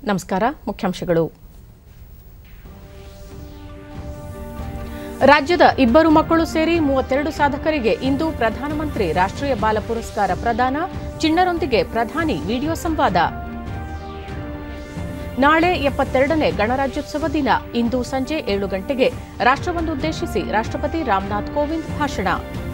ನಮಸ್ಕಾರ ಮುಖ್ಯಾಂಶಗಳು ರಾಜ್ಯದ ಇಬ್ಬರು ಮಕ್ಕಳು ಸೇರಿ ಮೂವತ್ತೆರಡು ಸಾಧಕರಿಗೆ ಇಂದು ಪ್ರಧಾನಮಂತ್ರಿ ರಾಷ್ಟ್ರೀಯ ಬಾಲ ಪುರಸ್ಕಾರ ಪ್ರದಾನ ಚಿಣ್ಣರೊಂದಿಗೆ ಪ್ರಧಾನಿ ವಿಡಿಯೋ ಸಂವಾದ ನಾಳೆ ಎಪ್ಪತ್ತೆರಡನೇ ಗಣರಾಜ್ಯೋತ್ಸವ ದಿನ ಇಂದು ಸಂಜೆ ಏಳು ಗಂಟೆಗೆ ರಾಷ್ಟ್ರವನ್ನುದ್ದೇಶಿಸಿ ರಾಷ್ಟ್ರಪತಿ ರಾಮನಾಥ್ ಕೋವಿಂದ್ ಭಾಷಣ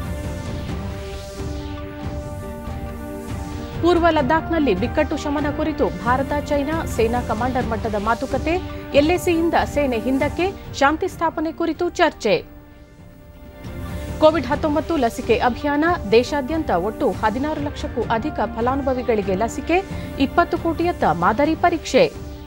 ಪೂರ್ವ ಲದ್ದಾಖ್ನಲ್ಲಿ ಬಿಕ್ಕಟ್ಟು ಶಮನ ಕುರಿತು ಭಾರತ ಚೈನಾ ಸೇನಾ ಕಮಾಂಡರ್ ಮಟ್ಟದ ಮಾತುಕತೆ ಎಲ್ಎಸಿಯಿಂದ ಸೇನೆ ಹಿಂದಕ್ಕೆ ಶಾಂತಿ ಸ್ಥಾಪನೆ ಕುರಿತು ಚರ್ಚೆ ಕೋವಿಡ್ ಹತ್ತೊಂಬತ್ತು ಲಸಿಕೆ ಅಭಿಯಾನ ದೇಶಾದ್ಯಂತ ಒಟ್ಟು ಹದಿನಾರು ಲಕ್ಷಕ್ಕೂ ಅಧಿಕ ಫಲಾನುಭವಿಗಳಿಗೆ ಲಸಿಕೆ ಇಪ್ಪತ್ತು ಕೋಟಿಯತ್ತ ಮಾದರಿ ಪರೀಕ್ಷೆ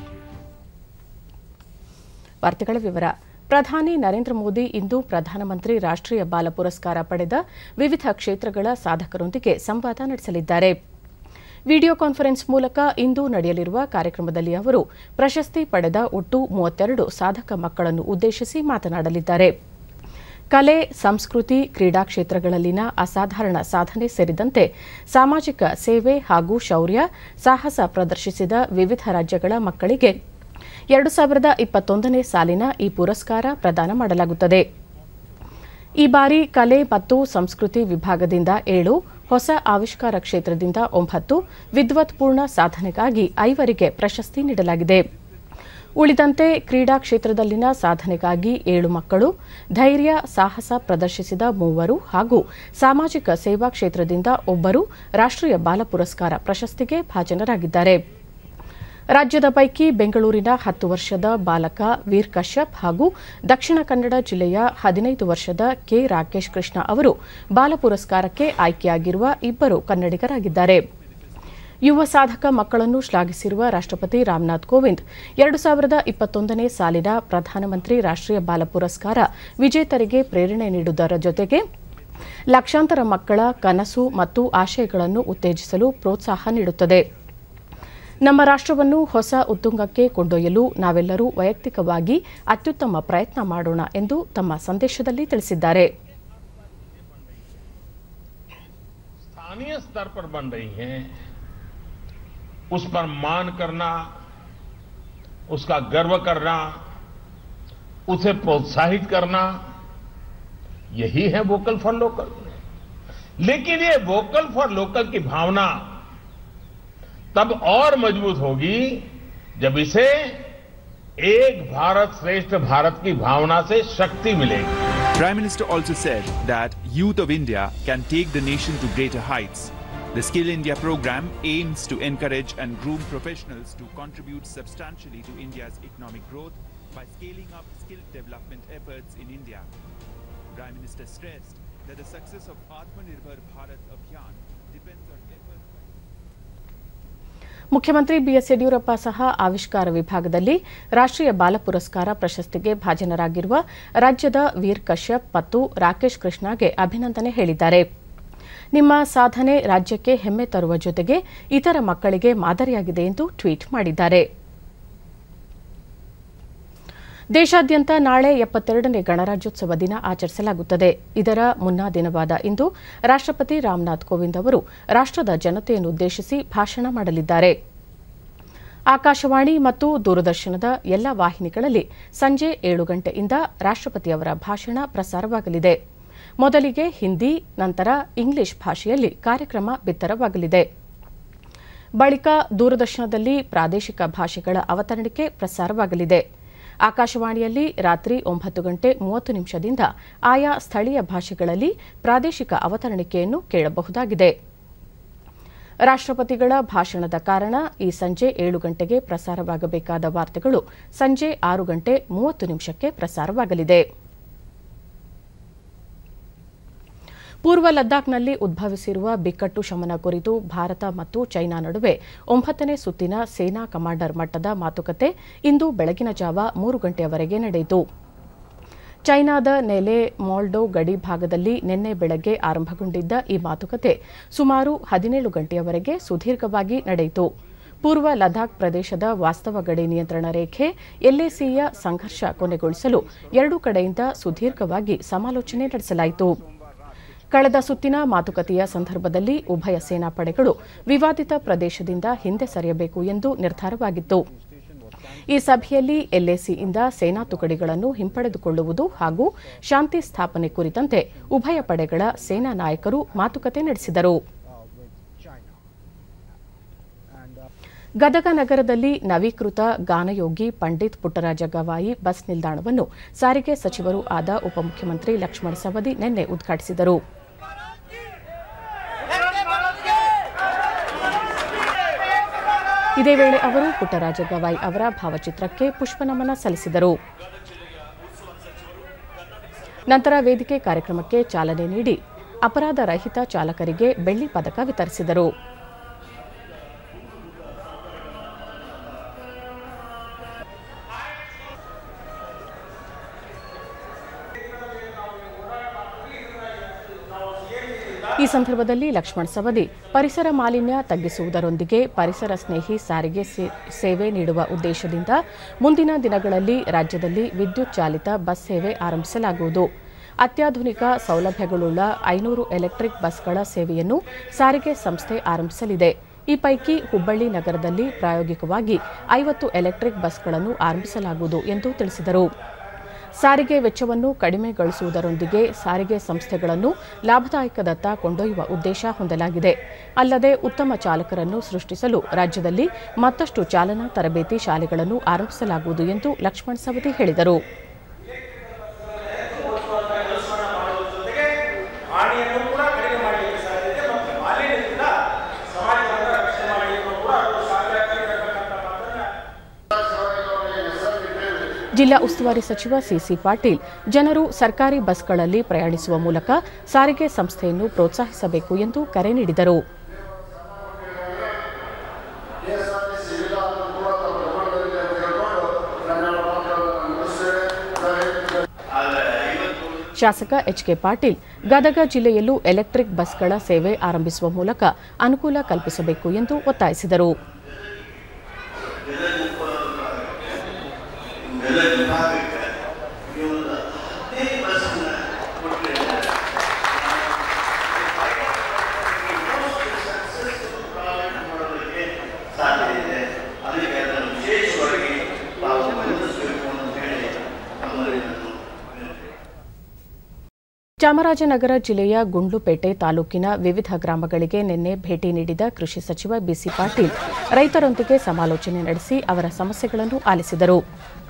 ವಾರ್ತೆಗಳ ವಿವರ ಪ್ರಧಾನಿ ನರೇಂದ್ರ ಮೋದಿ ಇಂದು ಪ್ರಧಾನಮಂತ್ರಿ ರಾಷ್ಟ್ರೀಯ ಬಾಲ ಪುರಸ್ಕಾರ ಪಡೆದ ವಿವಿಧ ಕ್ಷೇತ್ರಗಳ ಸಾಧಕರೊಂದಿಗೆ ಸಂವಾದ ನಡೆಸಲಿದ್ದಾರೆ ವಿಡಿಯೋ ಕಾನ್ಫರೆನ್ಸ್ ಮೂಲಕ ಇಂದು ನಡೆಯಲಿರುವ ಕಾರ್ಯಕ್ರಮದಲ್ಲಿ ಅವರು ಪ್ರಶಸ್ತಿ ಪಡೆದ ಒಟ್ಟು ಮೂವತ್ತೆರಡು ಸಾಧಕ ಮಕ್ಕಳನ್ನು ಉದ್ದೇಶಿಸಿ ಮಾತನಾಡಲಿದ್ದಾರೆ ಕಲೆ ಸಂಸ್ಕೃತಿ ಕ್ರೀಡಾ ಕ್ಷೇತ್ರಗಳಲ್ಲಿನ ಅಸಾಧಾರಣ ಸಾಧನೆ ಸೇರಿದಂತೆ ಸಾಮಾಜಿಕ ಸೇವೆ ಹಾಗೂ ಶೌರ್ಯ ಸಾಹಸ ಪ್ರದರ್ಶಿಸಿದ ವಿವಿಧ ರಾಜ್ಯಗಳ ಮಕ್ಕಳಿಗೆ ಎರಡು ಸಾವಿರದ ಇಪ್ಪತ್ತೊಂದನೇ ಸಾಲಿನ ಈ ಪುರಸ್ಕಾರ ಪ್ರದಾನ ಮಾಡಲಾಗುತ್ತದೆ ಈ ಬಾರಿ ಕಲೆ ಮತ್ತು ಸಂಸ್ಕೃತಿ ವಿಭಾಗದಿಂದ ಏಳು ಹೊಸ ಆವಿಷ್ಕಾರ ಕ್ಷೇತ್ರದಿಂದ ಒಂಬತ್ತು ವಿದ್ವತ್ಪೂರ್ಣ ಸಾಧನೆಗಾಗಿ ಐವರಿಗೆ ಪ್ರಶಸ್ತಿ ನೀಡಲಾಗಿದೆ ಉಳಿದಂತೆ ಕ್ರೀಡಾ ಕ್ಷೇತ್ರದಲ್ಲಿನ ಸಾಧನೆಗಾಗಿ ಏಳು ಮಕ್ಕಳು ಧೈರ್ಯ ಸಾಹಸ ಪ್ರದರ್ಶಿಸಿದ ಮೂವರು ಹಾಗೂ ಸಾಮಾಜಿಕ ಸೇವಾ ಕ್ಷೇತ್ರದಿಂದ ಒಬ್ಬರು ರಾಷ್ಟ್ರೀಯ ಬಾಲ ಪುರಸ್ಕಾರ ಪ್ರಶಸ್ತಿಗೆ ಭಾಜನರಾಗಿದ್ದಾರೆ ರಾಜ್ಯದ ಪೈಕಿ ಬೆಂಗಳೂರಿನ ಹತ್ತು ವರ್ಷದ ಬಾಲಕ ವೀರ್ ಕಶ್ಯಪ್ ಹಾಗೂ ದಕ್ಷಿಣ ಕನ್ನಡ ಜಿಲ್ಲೆಯ ಹದಿನೈದು ವರ್ಷದ ಕೆ ರಾಕೇಶ್ ಕೃಷ್ಣ ಅವರು ಬಾಲ ಪುರಸ್ಕಾರಕ್ಕೆ ಆಯ್ಕೆಯಾಗಿರುವ ಇಬ್ಬರು ಕನ್ನಡಿಗರಾಗಿದ್ದಾರೆ ಯುವ ಸಾಧಕ ಮಕ್ಕಳನ್ನು ಶ್ಲಾಘಿಸಿರುವ ರಾಷ್ಟ್ರಪತಿ ರಾಮನಾಥ್ ಕೋವಿಂದ್ ಎರಡು ಸಾವಿರದ ಇಪ್ಪತ್ತೊಂದನೇ ಸಾಲಿನ ಪ್ರಧಾನಮಂತ್ರಿ ರಾಷ್ಟ್ರೀಯ ಬಾಲ ಪುರಸ್ಕಾರ ವಿಜೇತರಿಗೆ ಪ್ರೇರಣೆ ನೀಡುವುದರ ಜೊತೆಗೆ ಲಕ್ಷಾಂತರ ಮಕ್ಕಳ ಕನಸು ಮತ್ತು ಆಶಯಗಳನ್ನು ಉತ್ತೇಜಿಸಲು ಪ್ರೋತ್ಸಾಹ ನೀಡುತ್ತದೆ ನಮ್ಮ ರಾಷ್ಟ್ರವನ್ನು ಹೊಸ ಉತ್ತುಂಗಕ್ಕೆ ಕೊಂಡೊಯ್ಯಲು ನಾವೆಲ್ಲರೂ ವೈಯಕ್ತಿಕವಾಗಿ ಅತ್ಯುತ್ತಮ ಪ್ರಯತ್ನ ಮಾಡೋಣ ಎಂದು ತಮ್ಮ ಸಂದೇಶದಲ್ಲಿ ತಿಳಿಸಿದ್ದಾರೆ स्थानीय स्तर पर बन रही हैं उस पर मान करना उसका गर्व करना उसे प्रोत्साहित करना यही है वोकल फॉर लोकल लेकिन ये वोकल फॉर लोकल की भावना तब और मजबूत होगी जब इसे एक भारत श्रेष्ठ भारत की भावना से शक्ति मिलेगी Prime Minister also said that youth of India can take the nation to greater heights. The Skill India program aims to encourage and groom professionals to contribute substantially to India's economic growth by scaling up skill development efforts in India. Prime Minister stressed that the success of Atmanirbhar Bharat Abhiyan depends on efforts by ಮುಖ್ಯಮಂತ್ರಿ BS Yediyurappa ಸಹ ಆವಿಷ್ಕಾರ ವಿಭಾಗದಲ್ಲಿ ರಾಷ್ಟ್ರೀಯ ಬಾಲ ಪುರಸ್ಕಾರ ಪ್ರಶಸ್ತಿಗೆ ಭಾಜನರಾಗಿರುವ ರಾಜ್ಯದ ವೀರ್ ಕಶ್ಯಪ್ ಮತ್ತು ರಾಕೇಶ್ ಕೃಷ್ಣಗೆ ಅಭಿನಂದನೆ ಹೇಳಿದ್ದಾರೆ ನಿಮ್ಮ ಸಾಧನೆ ರಾಜ್ಯಕ್ಕೆ ಹೆಮ್ಮೆ ತರುವ ಜೊತೆಗೆ ಇತರ ಮಕ್ಕಳಿಗೆ ಮಾದರಿಯಾಗಿದೆ ಎಂದು ಟ್ವೀಟ್ ಮಾಡಿದ್ದಾರೆ ದೇಶಾದ್ಯಂತ ನಾಳೆ ಎಪ್ಪತ್ತೆರಡನೇ ಗಣರಾಜ್ಯೋತ್ಸವ ದಿನ ಆಚರಿಸಲಾಗುತ್ತದೆ ಇದರ ಮುನ್ನಾ ದಿನವಾದ ಇಂದು ರಾಷ್ಟ್ರಪತಿ ರಾಮನಾಥ್ ಕೋವಿಂದ್ ಅವರು ರಾಷ್ಟ್ರದ ಜನತೆಯನ್ನುದ್ದೇಶಿಸಿ ಭಾಷಣ ಮಾಡಲಿದ್ದಾರೆ ಆಕಾಶವಾಣಿ ಮತ್ತು ದೂರದರ್ಶನದ ಎಲ್ಲ ವಾಹಿನಿಗಳಲ್ಲಿ ಸಂಜೆ ಏಳು ಗಂಟೆಯಿಂದ ರಾಷ್ಟ್ರಪತಿಯವರ ಭಾಷಣ ಪ್ರಸಾರವಾಗಲಿದೆ ಮೊದಲಿಗೆ ಹಿಂದಿ ನಂತರ ಇಂಗ್ಲಿಷ್ ಭಾಷೆಯಲ್ಲಿ ಕಾರ್ಯಕ್ರಮ ಬಿತ್ತರವಾಗಲಿದೆ ಬಳಿಕ ದೂರದರ್ಶನದಲ್ಲಿ ಪ್ರಾದೇಶಿಕ ಭಾಷೆಗಳ ಅವತರಣಿಕೆ ಪ್ರಸಾರವಾಗಲಿದೆ ಆಕಾಶವಾಣಿಯಲ್ಲಿ ರಾತ್ರಿ ಒಂಬತ್ತು ಗಂಟೆ ಮೂವತ್ತು ನಿಮಿಷದಿಂದ ಆಯಾ ಸ್ಥಳೀಯ ಭಾಷೆಗಳಲ್ಲಿ ಪ್ರಾದೇಶಿಕ ಅವತರಣಿಕೆಯನ್ನು ಕೇಳಬಹುದಾಗಿದೆ ರಾಷ್ಟ್ರಪತಿಗಳ ಭಾಷಣದ ಕಾರಣ ಈ ಸಂಜೆ ಏಳು ಗಂಟೆಗೆ ಪ್ರಸಾರವಾಗಬೇಕಾದ ವಾರ್ತೆಗಳು ಸಂಜೆ ಆರು ಗಂಟೆ ಮೂವತ್ತು ನಿಮಿಷಕ್ಕೆ ಪ್ರಸಾರವಾಗಲಿದೆ ಪೂರ್ವ ಲದ್ದಾಖ್ನಲ್ಲಿ ಉದ್ಭವಿಸಿರುವ ಬಿಕ್ಕಟ್ಟು ಶಮನ ಕುರಿತು ಭಾರತ ಮತ್ತು ಚೈನಾ ನಡುವೆ ಒಂಬತ್ತನೇ ಸುತ್ತಿನ ಸೇನಾ ಕಮಾಂಡರ್ ಮಟ್ಟದ ಮಾತುಕತೆ ಇಂದು ಬೆಳಗಿನ ಜಾವ ಮೂರು ಗಂಟೆಯವರೆಗೆ ನಡೆಯಿತು ಚೈನಾದ ನೆಲೆ ಮಾಲ್ಡೋ ಗಡಿ ಭಾಗದಲ್ಲಿ ನಿನ್ನೆ ಬೆಳಗ್ಗೆ ಆರಂಭಗೊಂಡಿದ್ದ ಈ ಮಾತುಕತೆ ಸುಮಾರು ಹದಿನೇಳು ಗಂಟೆಯವರೆಗೆ ಸುದೀರ್ಘವಾಗಿ ನಡೆಯಿತು ಪೂರ್ವ ಲದ್ದಾಖ್ ಪ್ರದೇಶದ ವಾಸ್ತವ ಗಡಿ ನಿಯಂತ್ರಣ ರೇಖೆ ಎಲ್ಎಸಿಯ ಸಂಘರ್ಷ ಕೊನೆಗೊಳಿಸಲು ಎರಡೂ ಕಡೆಯಿಂದ ಸುದೀರ್ಘವಾಗಿ ಸಮಾಲೋಚನೆ ನಡೆಸಲಾಯಿತು ಕಳೆದ ಸುತ್ತಿನ ಮಾತುಕತೆಯ ಸಂದರ್ಭದಲ್ಲಿ ಉಭಯ ಸೇನಾಪಡೆಗಳು ವಿವಾದಿತ ಪ್ರದೇಶದಿಂದ ಹಿಂದೆ ಸರಿಯಬೇಕು ಎಂದು ನಿರ್ಧಾರವಾಗಿತ್ತು ಈ ಸಭೆಯಲ್ಲಿ ಎಲ್ಎಸಿಯಿಂದ ಸೇನಾ ತುಕಡಿಗಳನ್ನು ಹಿಂಪಡೆದುಕೊಳ್ಳುವುದು ಹಾಗೂ ಶಾಂತಿ ಸ್ಥಾಪನೆ ಕುರಿತಂತೆ ಉಭಯ ಪಡೆಗಳ ಸೇನಾ ನಾಯಕರು ಮಾತುಕತೆ ನಡೆಸಿದರು ಗದಗ ನಗರದಲ್ಲಿ ನವೀಕೃತ ಗಾನಯೋಗಿ ಪಂಡಿತ್ ಪುಟ್ಟರಾಜ ಗವಾಯಿ ಬಸ್ ನಿಲ್ದಾಣವನ್ನು ಸಾರಿಗೆ ಸಚಿವರೂ ಆದ ಉಪಮುಖ್ಯಮಂತ್ರಿ ಲಕ್ಷ್ಮಣ ಸವದಿ ನಿನ್ನೆ ಉದ್ಘಾಟಿಸಿದರು ಇದೇ ವೇಳೆ ಅವರು ಪುಟ್ಟರಾಜ ಗವಾಯಿ ಅವರ ಭಾವಚಿತ್ರಕ್ಕೆ ಪುಷ್ಪನಮನ ಸಲ್ಲಿಸಿದರು ನಂತರ ವೇದಿಕೆ ಕಾರ್ಯಕ್ರಮಕ್ಕೆ ಚಾಲನೆ ನೀಡಿ ಅಪರಾಧ ರಹಿತ ಚಾಲಕರಿಗೆ ಬೆಳ್ಳಿ ಪದಕ ವಿತರಿಸಿದರು ಈ ಸಂದರ್ಭದಲ್ಲಿ ಲಕ್ಷ್ಮಣ್ ಸವದಿ ಪರಿಸರ ಮಾಲಿನ್ಯ ತಗ್ಗಿಸುವುದರೊಂದಿಗೆ ಪರಿಸರ ಸ್ನೇಹಿ ಸಾರಿಗೆ ಸೇ- ಸೇವೆ ನೀಡುವ ಉದ್ದೇಶದಿಂದ ಮುಂದಿನ ದಿನಗಳಲ್ಲಿ ರಾಜ್ಯದಲ್ಲಿ ವಿದ್ಯುತ್ ಚಾಲಿತ ಬಸ್ ಸೇವೆ ಆರಂಭಿಸಲಾಗುವುದು ಅತ್ಯಾಧುನಿಕ ಸೌಲಭ್ಯಗಳುಳ್ಳ ಐನೂರು ಎಲೆಕ್ಟ್ರಿಕ್ ಬಸ್ಗಳ ಸೇವೆಯನ್ನು ಸಾರಿಗೆ ಸಂಸ್ಥೆ ಆರಂಭಿಸಲಿದೆ ಈ ಪೈಕಿ ಹುಬ್ಬಳ್ಳಿ ನಗರದಲ್ಲಿ ಪ್ರಾಯೋಗಿಕವಾಗಿ ಐವತ್ತು ಎಲೆಕ್ಟ್ರಿಕ್ ಬಸ್ಗಳನ್ನು ಆರಂಭಿಸಲಾಗುವುದು ಎಂದು ತಿಳಿಸಿದರು ಸಾರಿಗೆ ವೆಚ್ಚವನ್ನು ಕಡಿಮೆಗೊಳಿಸುವುದರೊಂದಿಗೆ ಸಾರಿಗೆ ಸಂಸ್ಥೆಗಳನ್ನು ಲಾಭದಾಯಕದತ್ತ ಕೊಂಡೊಯ್ಯುವ ಉದ್ದೇಶ ಹೊಂದಲಾಗಿದೆ ಅಲ್ಲದೆ ಉತ್ತಮ ಚಾಲಕರನ್ನು ಸೃಷ್ಟಿಸಲು ರಾಜ್ಯದಲ್ಲಿ ಮತ್ತಷ್ಟು ಚಾಲನಾ ತರಬೇತಿ ಶಾಲೆಗಳನ್ನು ಆರಂಭಿಸಲಾಗುವುದು ಎಂದು ಲಕ್ಷ್ಮಣ್ ಸವದಿ ಹೇಳಿದರು ಹಾನಿಯನ್ನು ಕೂಡ ಕಡಿಮೆ ಮಾಡಲಿಕ್ಕೆ ಸಾಧ್ಯತೆ ಮತ್ತು ಮಾಲಿನ್ಯದಿಂದ ಸಮಾಜವನ್ನು ರಕ್ಷಣೆ ಮಾಡಲಿಕ್ಕೂ ಕೂಡ ಅದು ಸಹಕಾರಿಯಾಗಿರ್ತಕ್ಕಂಥ ಮಾತನ್ನ ಜಿಲ್ಲಾ ಉಸ್ತುವಾರಿ ಸಚಿವ ಸಿಸಿ ಪಾಟೀಲ್ ಜನರು ಸರ್ಕಾರಿ ಬಸ್ಗಳಲ್ಲಿ ಪ್ರಯಾಣಿಸುವ ಮೂಲಕ ಸಾರಿಗೆ ಸಂಸ್ಥೆಯನ್ನು ಪ್ರೋತ್ಸಾಹಿಸಬೇಕು ಎಂದು ಕರೆ ನೀಡಿದರು ಶಾಸಕ ಎಚ್ಕೆ ಪಾಟೀಲ್ ಗದಗ ಜಿಲ್ಲೆಯಲ್ಲೂ ಎಲೆಕ್ಟ್ರಿಕ್ ಬಸ್ಗಳ ಸೇವೆ ಆರಂಭಿಸುವ ಮೂಲಕ ಅನುಕೂಲ ಕಲ್ಪಿಸಬೇಕು ಎಂದು ಒತ್ತಾಯಿಸಿದರು ಚಾಮರಾಜನಗರ ಜಿಲ್ಲೆಯ ಗುಂಡ್ಲುಪೇಟೆ ತಾಲೂಕಿನ ವಿವಿಧ ಗ್ರಾಮಗಳಿಗೆ ನಿನ್ನೆ ಭೇಟಿ ನೀಡಿದ ಕೃಷಿ ಸಚಿವ ಬಿಸಿ ಪಾಟೀಲ್ ರೈತರೊಂದಿಗೆ ಸಮಾಲೋಚನೆ ನಡೆಸಿ ಅವರ ಸಮಸ್ಯೆಗಳನ್ನು ಆಲಿಸಿದರು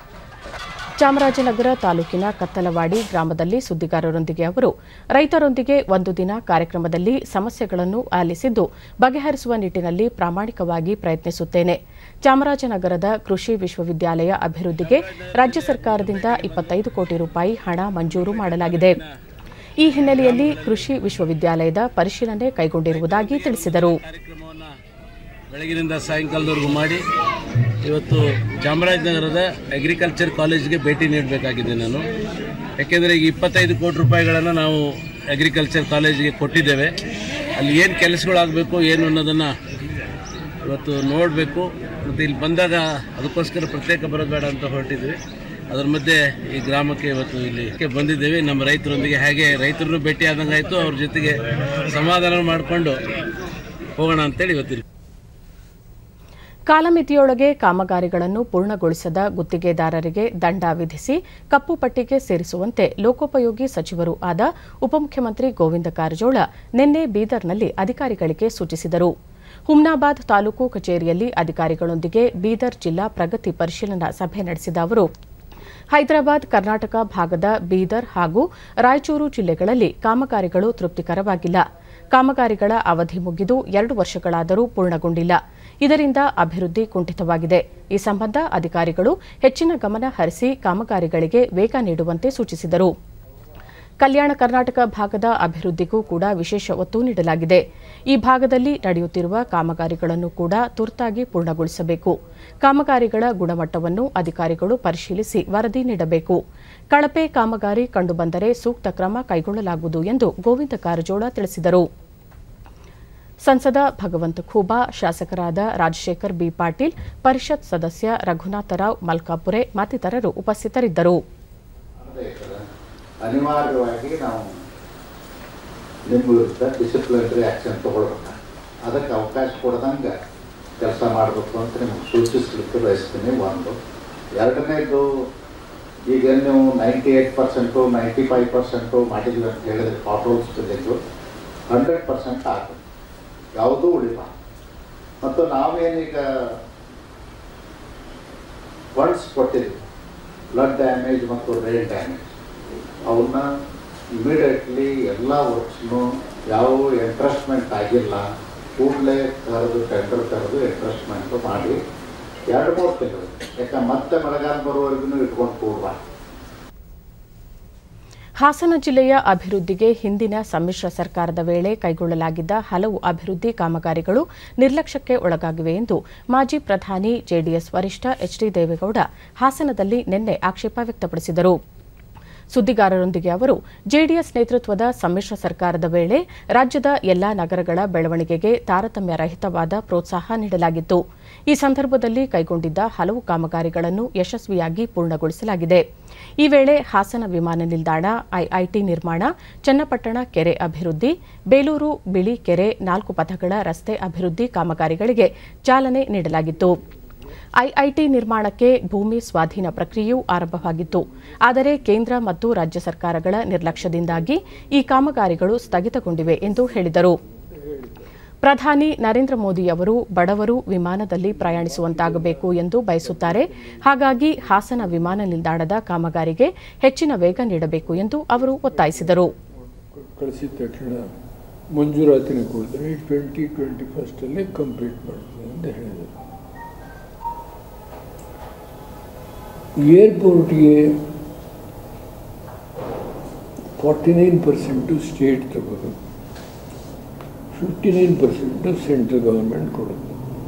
ಚಾಮರಾಜನಗರ ತಾಲೂಕಿನ ಕತ್ತಲವಾಡಿ ಗ್ರಾಮದಲ್ಲಿ ಸುದ್ದಿಗಾರರೊಂದಿಗೆ ಅವರು ರೈತರೊಂದಿಗೆ ಒಂದು ದಿನ ಕಾರ್ಯಕ್ರಮದಲ್ಲಿ ಸಮಸ್ಯೆಗಳನ್ನು ಆಲಿಸಿದ್ದು ಬಗೆಹರಿಸುವ ನಿಟ್ಟಿನಲ್ಲಿ ಪ್ರಾಮಾಣಿಕವಾಗಿ ಪ್ರಯತ್ನಿಸುತ್ತೇನೆ ಚಾಮರಾಜನಗರದ ಕೃಷಿ ವಿಶ್ವವಿದ್ಯಾಲಯ ಅಭಿವೃದ್ಧಿಗೆ ರಾಜ್ಯ ಸರ್ಕಾರದಿಂದ ಇಪ್ಪತ್ತೈದು ಕೋಟಿ ರೂಪಾಯಿ ಹಣ ಮಂಜೂರು ಮಾಡಲಾಗಿದೆ ಈ ಹಿನ್ನೆಲೆಯಲ್ಲಿ ಕೃಷಿ ವಿಶ್ವವಿದ್ಯಾಲಯದ ಪರಿಶೀಲನೆ ಕೈಗೊಂಡಿರುವುದಾಗಿ ತಿಳಿಸಿದರು ಕಾರ್ಯಕ್ರಮವನ್ನು ಬೆಳಗಿನಿಂದ ಸಾಯಂಕಾಲದವರೆಗೂ ಮಾಡಿ ಇವತ್ತು ಚಾಮರಾಜನಗರದ ಅಗ್ರಿಕಲ್ಚರ್ ಕಾಲೇಜ್ಗೆ ಭೇಟಿ ನೀಡಬೇಕಾಗಿದೆ ನಾನು ಯಾಕೆಂದರೆ ಈಗ ಇಪ್ಪತ್ತೈದು ಕೋಟಿ ರೂಪಾಯಿಗಳನ್ನು ನಾವು ಅಗ್ರಿಕಲ್ಚರ್ ಕಾಲೇಜಿಗೆ ಕೊಟ್ಟಿದ್ದೇವೆ ಅಲ್ಲಿ ಏನು ಕೆಲಸಗಳಾಗಬೇಕು ಏನು ಅನ್ನೋದನ್ನು ಇವತ್ತು ನೋಡಬೇಕು ಮತ್ತು ಇಲ್ಲಿ ಬಂದಾಗ ಅದಕ್ಕೋಸ್ಕರ ಪ್ರತ್ಯೇಕ ಬರೋದು ಬೇಡ ಅಂತ ಹೊರಟಿದ್ವಿ ಅದರ ಮಧ್ಯೆ ಈ ಗ್ರಾಮಕ್ಕೆ ಇವತ್ತು ಇಲ್ಲಿ ಬಂದಿದ್ದೇವೆ ನಮ್ಮ ರೈತರೊಂದಿಗೆ ಹಾಗೆ ರೈತರನ್ನು ಭೇಟಿ ಆದಂಗೆ ಆಯಿತು ಅವ್ರ ಜೊತೆಗೆ ಸಮಾಧಾನ ಮಾಡಿಕೊಂಡು ಹೋಗೋಣ ಅಂತೇಳಿ ಇವತ್ತಿಲ್ಲಿ ಕಾಲಮಿತಿಯೊಳಗೆ ಕಾಮಗಾರಿಗಳನ್ನು ಪೂರ್ಣಗೊಳಿಸದ ಗುತ್ತಿಗೆದಾರರಿಗೆ ದಂಡ ವಿಧಿಸಿ ಕಪ್ಪು ಪಟ್ಟಿಗೆ ಸೇರಿಸುವಂತೆ ಲೋಕೋಪಯೋಗಿ ಸಚಿವರೂ ಆದ ಉಪಮುಖ್ಯಮಂತ್ರಿ ಗೋವಿಂದ ಕಾರಜೋಳ ನಿನ್ನೆ ಬೀದರ್ನಲ್ಲಿ ಅಧಿಕಾರಿಗಳಿಗೆ ಸೂಚಿಸಿದರು ಹುಮ್ನಾಬಾದ್ ತಾಲೂಕು ಕಚೇರಿಯಲ್ಲಿ ಅಧಿಕಾರಿಗಳೊಂದಿಗೆ ಬೀದರ್ ಜಿಲ್ಲಾ ಪ್ರಗತಿ ಪರಿಶೀಲನಾ ಸಭೆ ನಡೆಸಿದ ಅವರು ಹೈದರಾಬಾದ್ ಕರ್ನಾಟಕ ಭಾಗದ ಬೀದರ್ ಹಾಗೂ ರಾಯಚೂರು ಜಿಲ್ಲೆಗಳಲ್ಲಿ ಕಾಮಗಾರಿಗಳು ತೃಪ್ತಿಕರವಾಗಿಲ್ಲ ಕಾಮಗಾರಿಗಳ ಅವಧಿ ಮುಗಿದು ಎರಡು ವರ್ಷಗಳಾದರೂ ಪೂರ್ಣಗೊಂಡಿಲ್ಲ ಇದರಿಂದ ಅಭಿವೃದ್ಧಿ ಕುಂಠಿತವಾಗಿದೆ ಈ ಸಂಬಂಧ ಅಧಿಕಾರಿಗಳು ಹೆಚ್ಚಿನ ಗಮನ ಹರಿಸಿ ಕಾಮಗಾರಿಗಳಿಗೆ ವೇಗ ನೀಡುವಂತೆ ಸೂಚಿಸಿದರು ಕಲ್ಯಾಣ ಕರ್ನಾಟಕ ಭಾಗದ ಅಭಿವೃದ್ಧಿಗೂ ಕೂಡ ವಿಶೇಷ ಒತ್ತು ನೀಡಲಾಗಿದೆ ಈ ಭಾಗದಲ್ಲಿ ನಡೆಯುತ್ತಿರುವ ಕಾಮಗಾರಿಗಳನ್ನು ಕೂಡ ತುರ್ತಾಗಿ ಪೂರ್ಣಗೊಳಿಸಬೇಕು ಕಾಮಗಾರಿಗಳ ಗುಣಮಟ್ಟವನ್ನು ಅಧಿಕಾರಿಗಳು ಪರಿಶೀಲಿಸಿ ವರದಿ ನೀಡಬೇಕು ಕಳಪೆ ಕಾಮಗಾರಿ ಕಂಡುಬಂದರೆ ಸೂಕ್ತ ಕ್ರಮ ಕೈಗೊಳ್ಳಲಾಗುವುದು ಎಂದು ಗೋವಿಂದ ಕಾರಜೋಳ ತಿಳಿಸಿದರು ಸಂಸದ ಭಗವಂತ ಖೂಬಾ ಶಾಸಕರಾದ ರಾಜಶೇಖರ್ ಬಿ ಪಾಟೀಲ್ ಪರಿಷತ್ ಸದಸ್ಯ ರಘುನಾಥರಾವ್ ಮಲ್ಕಾಪುರೆ ಮತ್ತಿತರರು ಉಪಸ್ಥಿತರಿದ್ದರು ಅನಿವಾರ್ಯವಾಗಿ ನಾವು ನಿಮ್ಮ ವಿರುದ್ಧ ಡಿಸಿಪ್ಲಿನರಿ ಆ್ಯಕ್ಷನ್ ತಗೊಳ್ಬೇಕು ಅದಕ್ಕೆ ಅವಕಾಶ ಕೊಡ್ದಂಗೆ ಕೆಲಸ ಮಾಡಬೇಕು ಅಂತ ನಿಮ್ಗೆ ಸೂಚಿಸಲಿಕ್ಕೆ ಬಯಸ್ತೀನಿ ಒಂದು ಎರಡನೇದು ಈಗ ನೀವು ninety eight percent ninety five percent ಮಾಡಿದ್ವಿ ಅಂತ ಹೇಳಿದ್ರೆ ಪಾಟ್ರೋಲ್ಸ್ ಬಿಲ್ಲಿಂಗು ಹಂಡ್ರೆಡ್ ಪರ್ಸೆಂಟ್ ಆಗುತ್ತೆ ಯಾವುದೂ ಉಳಿಬಾರ್ದು ಮತ್ತು ನಾವೇನೀಗ ಫಂಡ್ಸ್ ಕೊಟ್ಟಿದ್ವಿ ಬ್ಲಡ್ ಡ್ಯಾಮೇಜ್ ಮತ್ತು ಬ್ರೈನ್ ಡ್ಯಾಮೇಜ್ ಅವನ್ನ ಇಮಿಡಿಯೇಟ್ಲಿ ಎಲ್ಲ ವರ್ಕ್ಸ್ನು ಯಾವ ಎಂಟ್ರೆಸ್ಟ್ಮೆಂಟ್ ಆಗಿಲ್ಲ ಕೂಡಲೇ ಕರೆದು ಟೆಂಡರ್ ಕರೆದು ಎಂಟ್ರೆಸ್ಟ್ಮೆಂಟು ಮಾಡಿ ಎರಡು ಮೂರು ತಿಂಗಳು ಯಾಕೆ ಮತ್ತೆ ಮಳೆಗಾಲ ಬರುವವರೆಗೂ ಇಟ್ಕೊಂಡು ಕೂಡಬಾರ್ದು ಹಾಸನ ಜಿಲ್ಲೆಯ ಅಭಿವೃದ್ಧಿಗೆ ಹಿಂದಿನ ಸಮ್ಮಿಶ್ರ ಸರ್ಕಾರದ ವೇಳೆ ಕೈಗೊಳ್ಳಲಾಗಿದ್ದ ಹಲವು ಅಭಿವೃದ್ಧಿ ಕಾಮಗಾರಿಗಳು ನಿರ್ಲಕ್ಷ್ಯಕ್ಕೆ ಒಳಗಾಗಿವೆ ಎಂದು ಮಾಜಿ ಪ್ರಧಾನಿ ಜೆಡಿಎಸ್ ವರಿಷ್ಠ ಎಚ್ ಡಿ ದೇವೇಗೌಡ ಹಾಸನದಲ್ಲಿ ನಿನ್ನೆ ಆಕ್ಷೇಪ ವ್ಯಕ್ತಪಡಿಸಿದರು ಸುದ್ದಿಗಾರರೊಂದಿಗೆ ಅವರು ಜೆಡಿಎಸ್ ನೇತೃತ್ವದ ಸಮ್ಮಿಶ್ರ ಸರ್ಕಾರದ ವೇಳೆ ರಾಜ್ಯದ ಎಲ್ಲಾ ನಗರಗಳ ಬೆಳವಣಿಗೆಗೆ ತಾರತಮ್ಯ ರಹಿತವಾದ ಪ್ರೋತ್ಸಾಹ ನೀಡಲಾಗಿತ್ತು ಈ ಸಂದರ್ಭದಲ್ಲಿ ಕೈಗೊಂಡಿದ್ದ ಹಲವು ಕಾಮಗಾರಿಗಳನ್ನು ಯಶಸ್ವಿಯಾಗಿ ಪೂರ್ಣಗೊಳಿಸಲಾಗಿದೆ ಈ ವೇಳೆ ಹಾಸನ ವಿಮಾನ ನಿಲ್ದಾಣ ಐಐಟಿ ನಿರ್ಮಾಣ ಚನ್ನಪಟ್ಟಣ ಕೆರೆ ಅಭಿವೃದ್ಧಿ ಬೇಲೂರು ಬಿಳಿ ಕೆರೆ ನಾಲ್ಕು ಪಥಗಳ ರಸ್ತೆ ಅಭಿವೃದ್ಧಿ ಕಾಮಗಾರಿಗಳಿಗೆ ಚಾಲನೆ ನೀಡಲಾಗಿತ್ತು ಐಐಟಿ ನಿರ್ಮಾಣಕ್ಕೆ ಭೂಮಿ ಸ್ವಾಧೀನ ಪ್ರಕ್ರಿಯೆಯೂ ಆರಂಭವಾಗಿತ್ತು ಆದರೆ ಕೇಂದ್ರ ಮತ್ತು ರಾಜ್ಯ ಸರ್ಕಾರಗಳ ನಿರ್ಲಕ್ಷ್ಯದಿಂದಾಗಿ ಈ ಕಾಮಗಾರಿಗಳು ಸ್ಥಗಿತಗೊಂಡಿವೆ ಎಂದು ಹೇಳಿದರು ಪ್ರಧಾನಿ ನರೇಂದ್ರ ಮೋದಿ ಅವರು ಬಡವರು ವಿಮಾನದಲ್ಲಿ ಪ್ರಯಾಣಿಸುವಂತಾಗಬೇಕು ಎಂದು ಬಯಸುತ್ತಾರೆ ಹಾಗಾಗಿ ಹಾಸನ ವಿಮಾನ ನಿಲ್ದಾಣದ ಕಾಮಗಾರಿಗೆ ಹೆಚ್ಚಿನ ವೇಗ ನೀಡಬೇಕು ಎಂದು ಅವರು ಒತ್ತಾಯಿಸಿದರು ಕಳಿಸಿದ ತಕ್ಷಣ ಮಂಜೂರಾತಿನ ಕೊಡಿದ್ರೆ ಟ್ವೆಂಟಿ ಟ್ವೆಂಟಿ ಫಸ್ಟಲ್ಲಿ ಕಂಪ್ಲೀಟ್ ಮಾಡ್ತೀವಿ ಅಂತ ಹೇಳಿದರು ಏರ್ಪೋರ್ಟ್ಗೆ ಫಾರ್ಟಿ ನೈನ್ ಪರ್ಸೆಂಟು ಸ್ಟೇಟ್ ತಗೋದು fifty nine percent central government ಕೊಡೋದು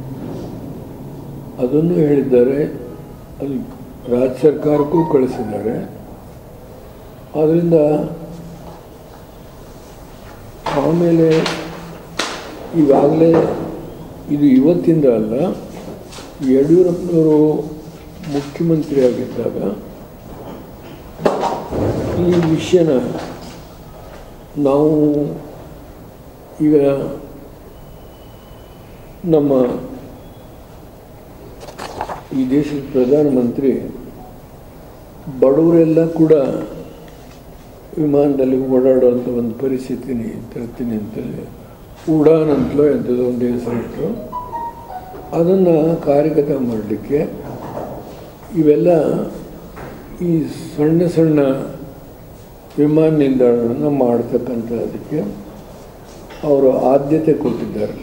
ಅದನ್ನು ಹೇಳಿದ್ದಾರೆ ಅಲ್ಲಿ ರಾಜ್ಯ ಸರ್ಕಾರಕ್ಕೂ ಕಳಿಸಿದ್ದಾರೆ ಆದ್ದರಿಂದ ಆಮೇಲೆ ಈಗಾಗಲೇ ಇದು ಇವತ್ತಿಂದ ಅಲ್ಲ ಯಡಿಯೂರಪ್ಪನವರು ಮುಖ್ಯಮಂತ್ರಿ ಆಗಿದ್ದಾಗ ಈ ವಿಷಯನ ನಾವು ಈಗ ನಮ್ಮ ಈ ದೇಶದ ಪ್ರಧಾನಮಂತ್ರಿ ಬಡವರೆಲ್ಲ ಕೂಡ ವಿಮಾನದಲ್ಲಿ ಓಡಾಡುವಂಥ ಒಂದು ಪರಿಸ್ಥಿತಿನಿ ತರ್ತೀನಿ ಅಂತೇಳಿ ಉಡಾನ್ ಅಂತಲೋ ಎಂಥದ್ದು ಒಂದು ಹೆಸರಿಟ್ಟು ಅದನ್ನು ಕಾರ್ಯಗತ ಮಾಡಲಿಕ್ಕೆ ಇವೆಲ್ಲ ಈ ಸಣ್ಣ ಸಣ್ಣ ವಿಮಾನ ನಿಲ್ದಾಣವನ್ನು ಮಾಡ್ತಕ್ಕಂಥದ್ದಕ್ಕೆ ಅವರು ಆದ್ಯತೆ ಕೊಟ್ಟಿದ್ದಾರೆ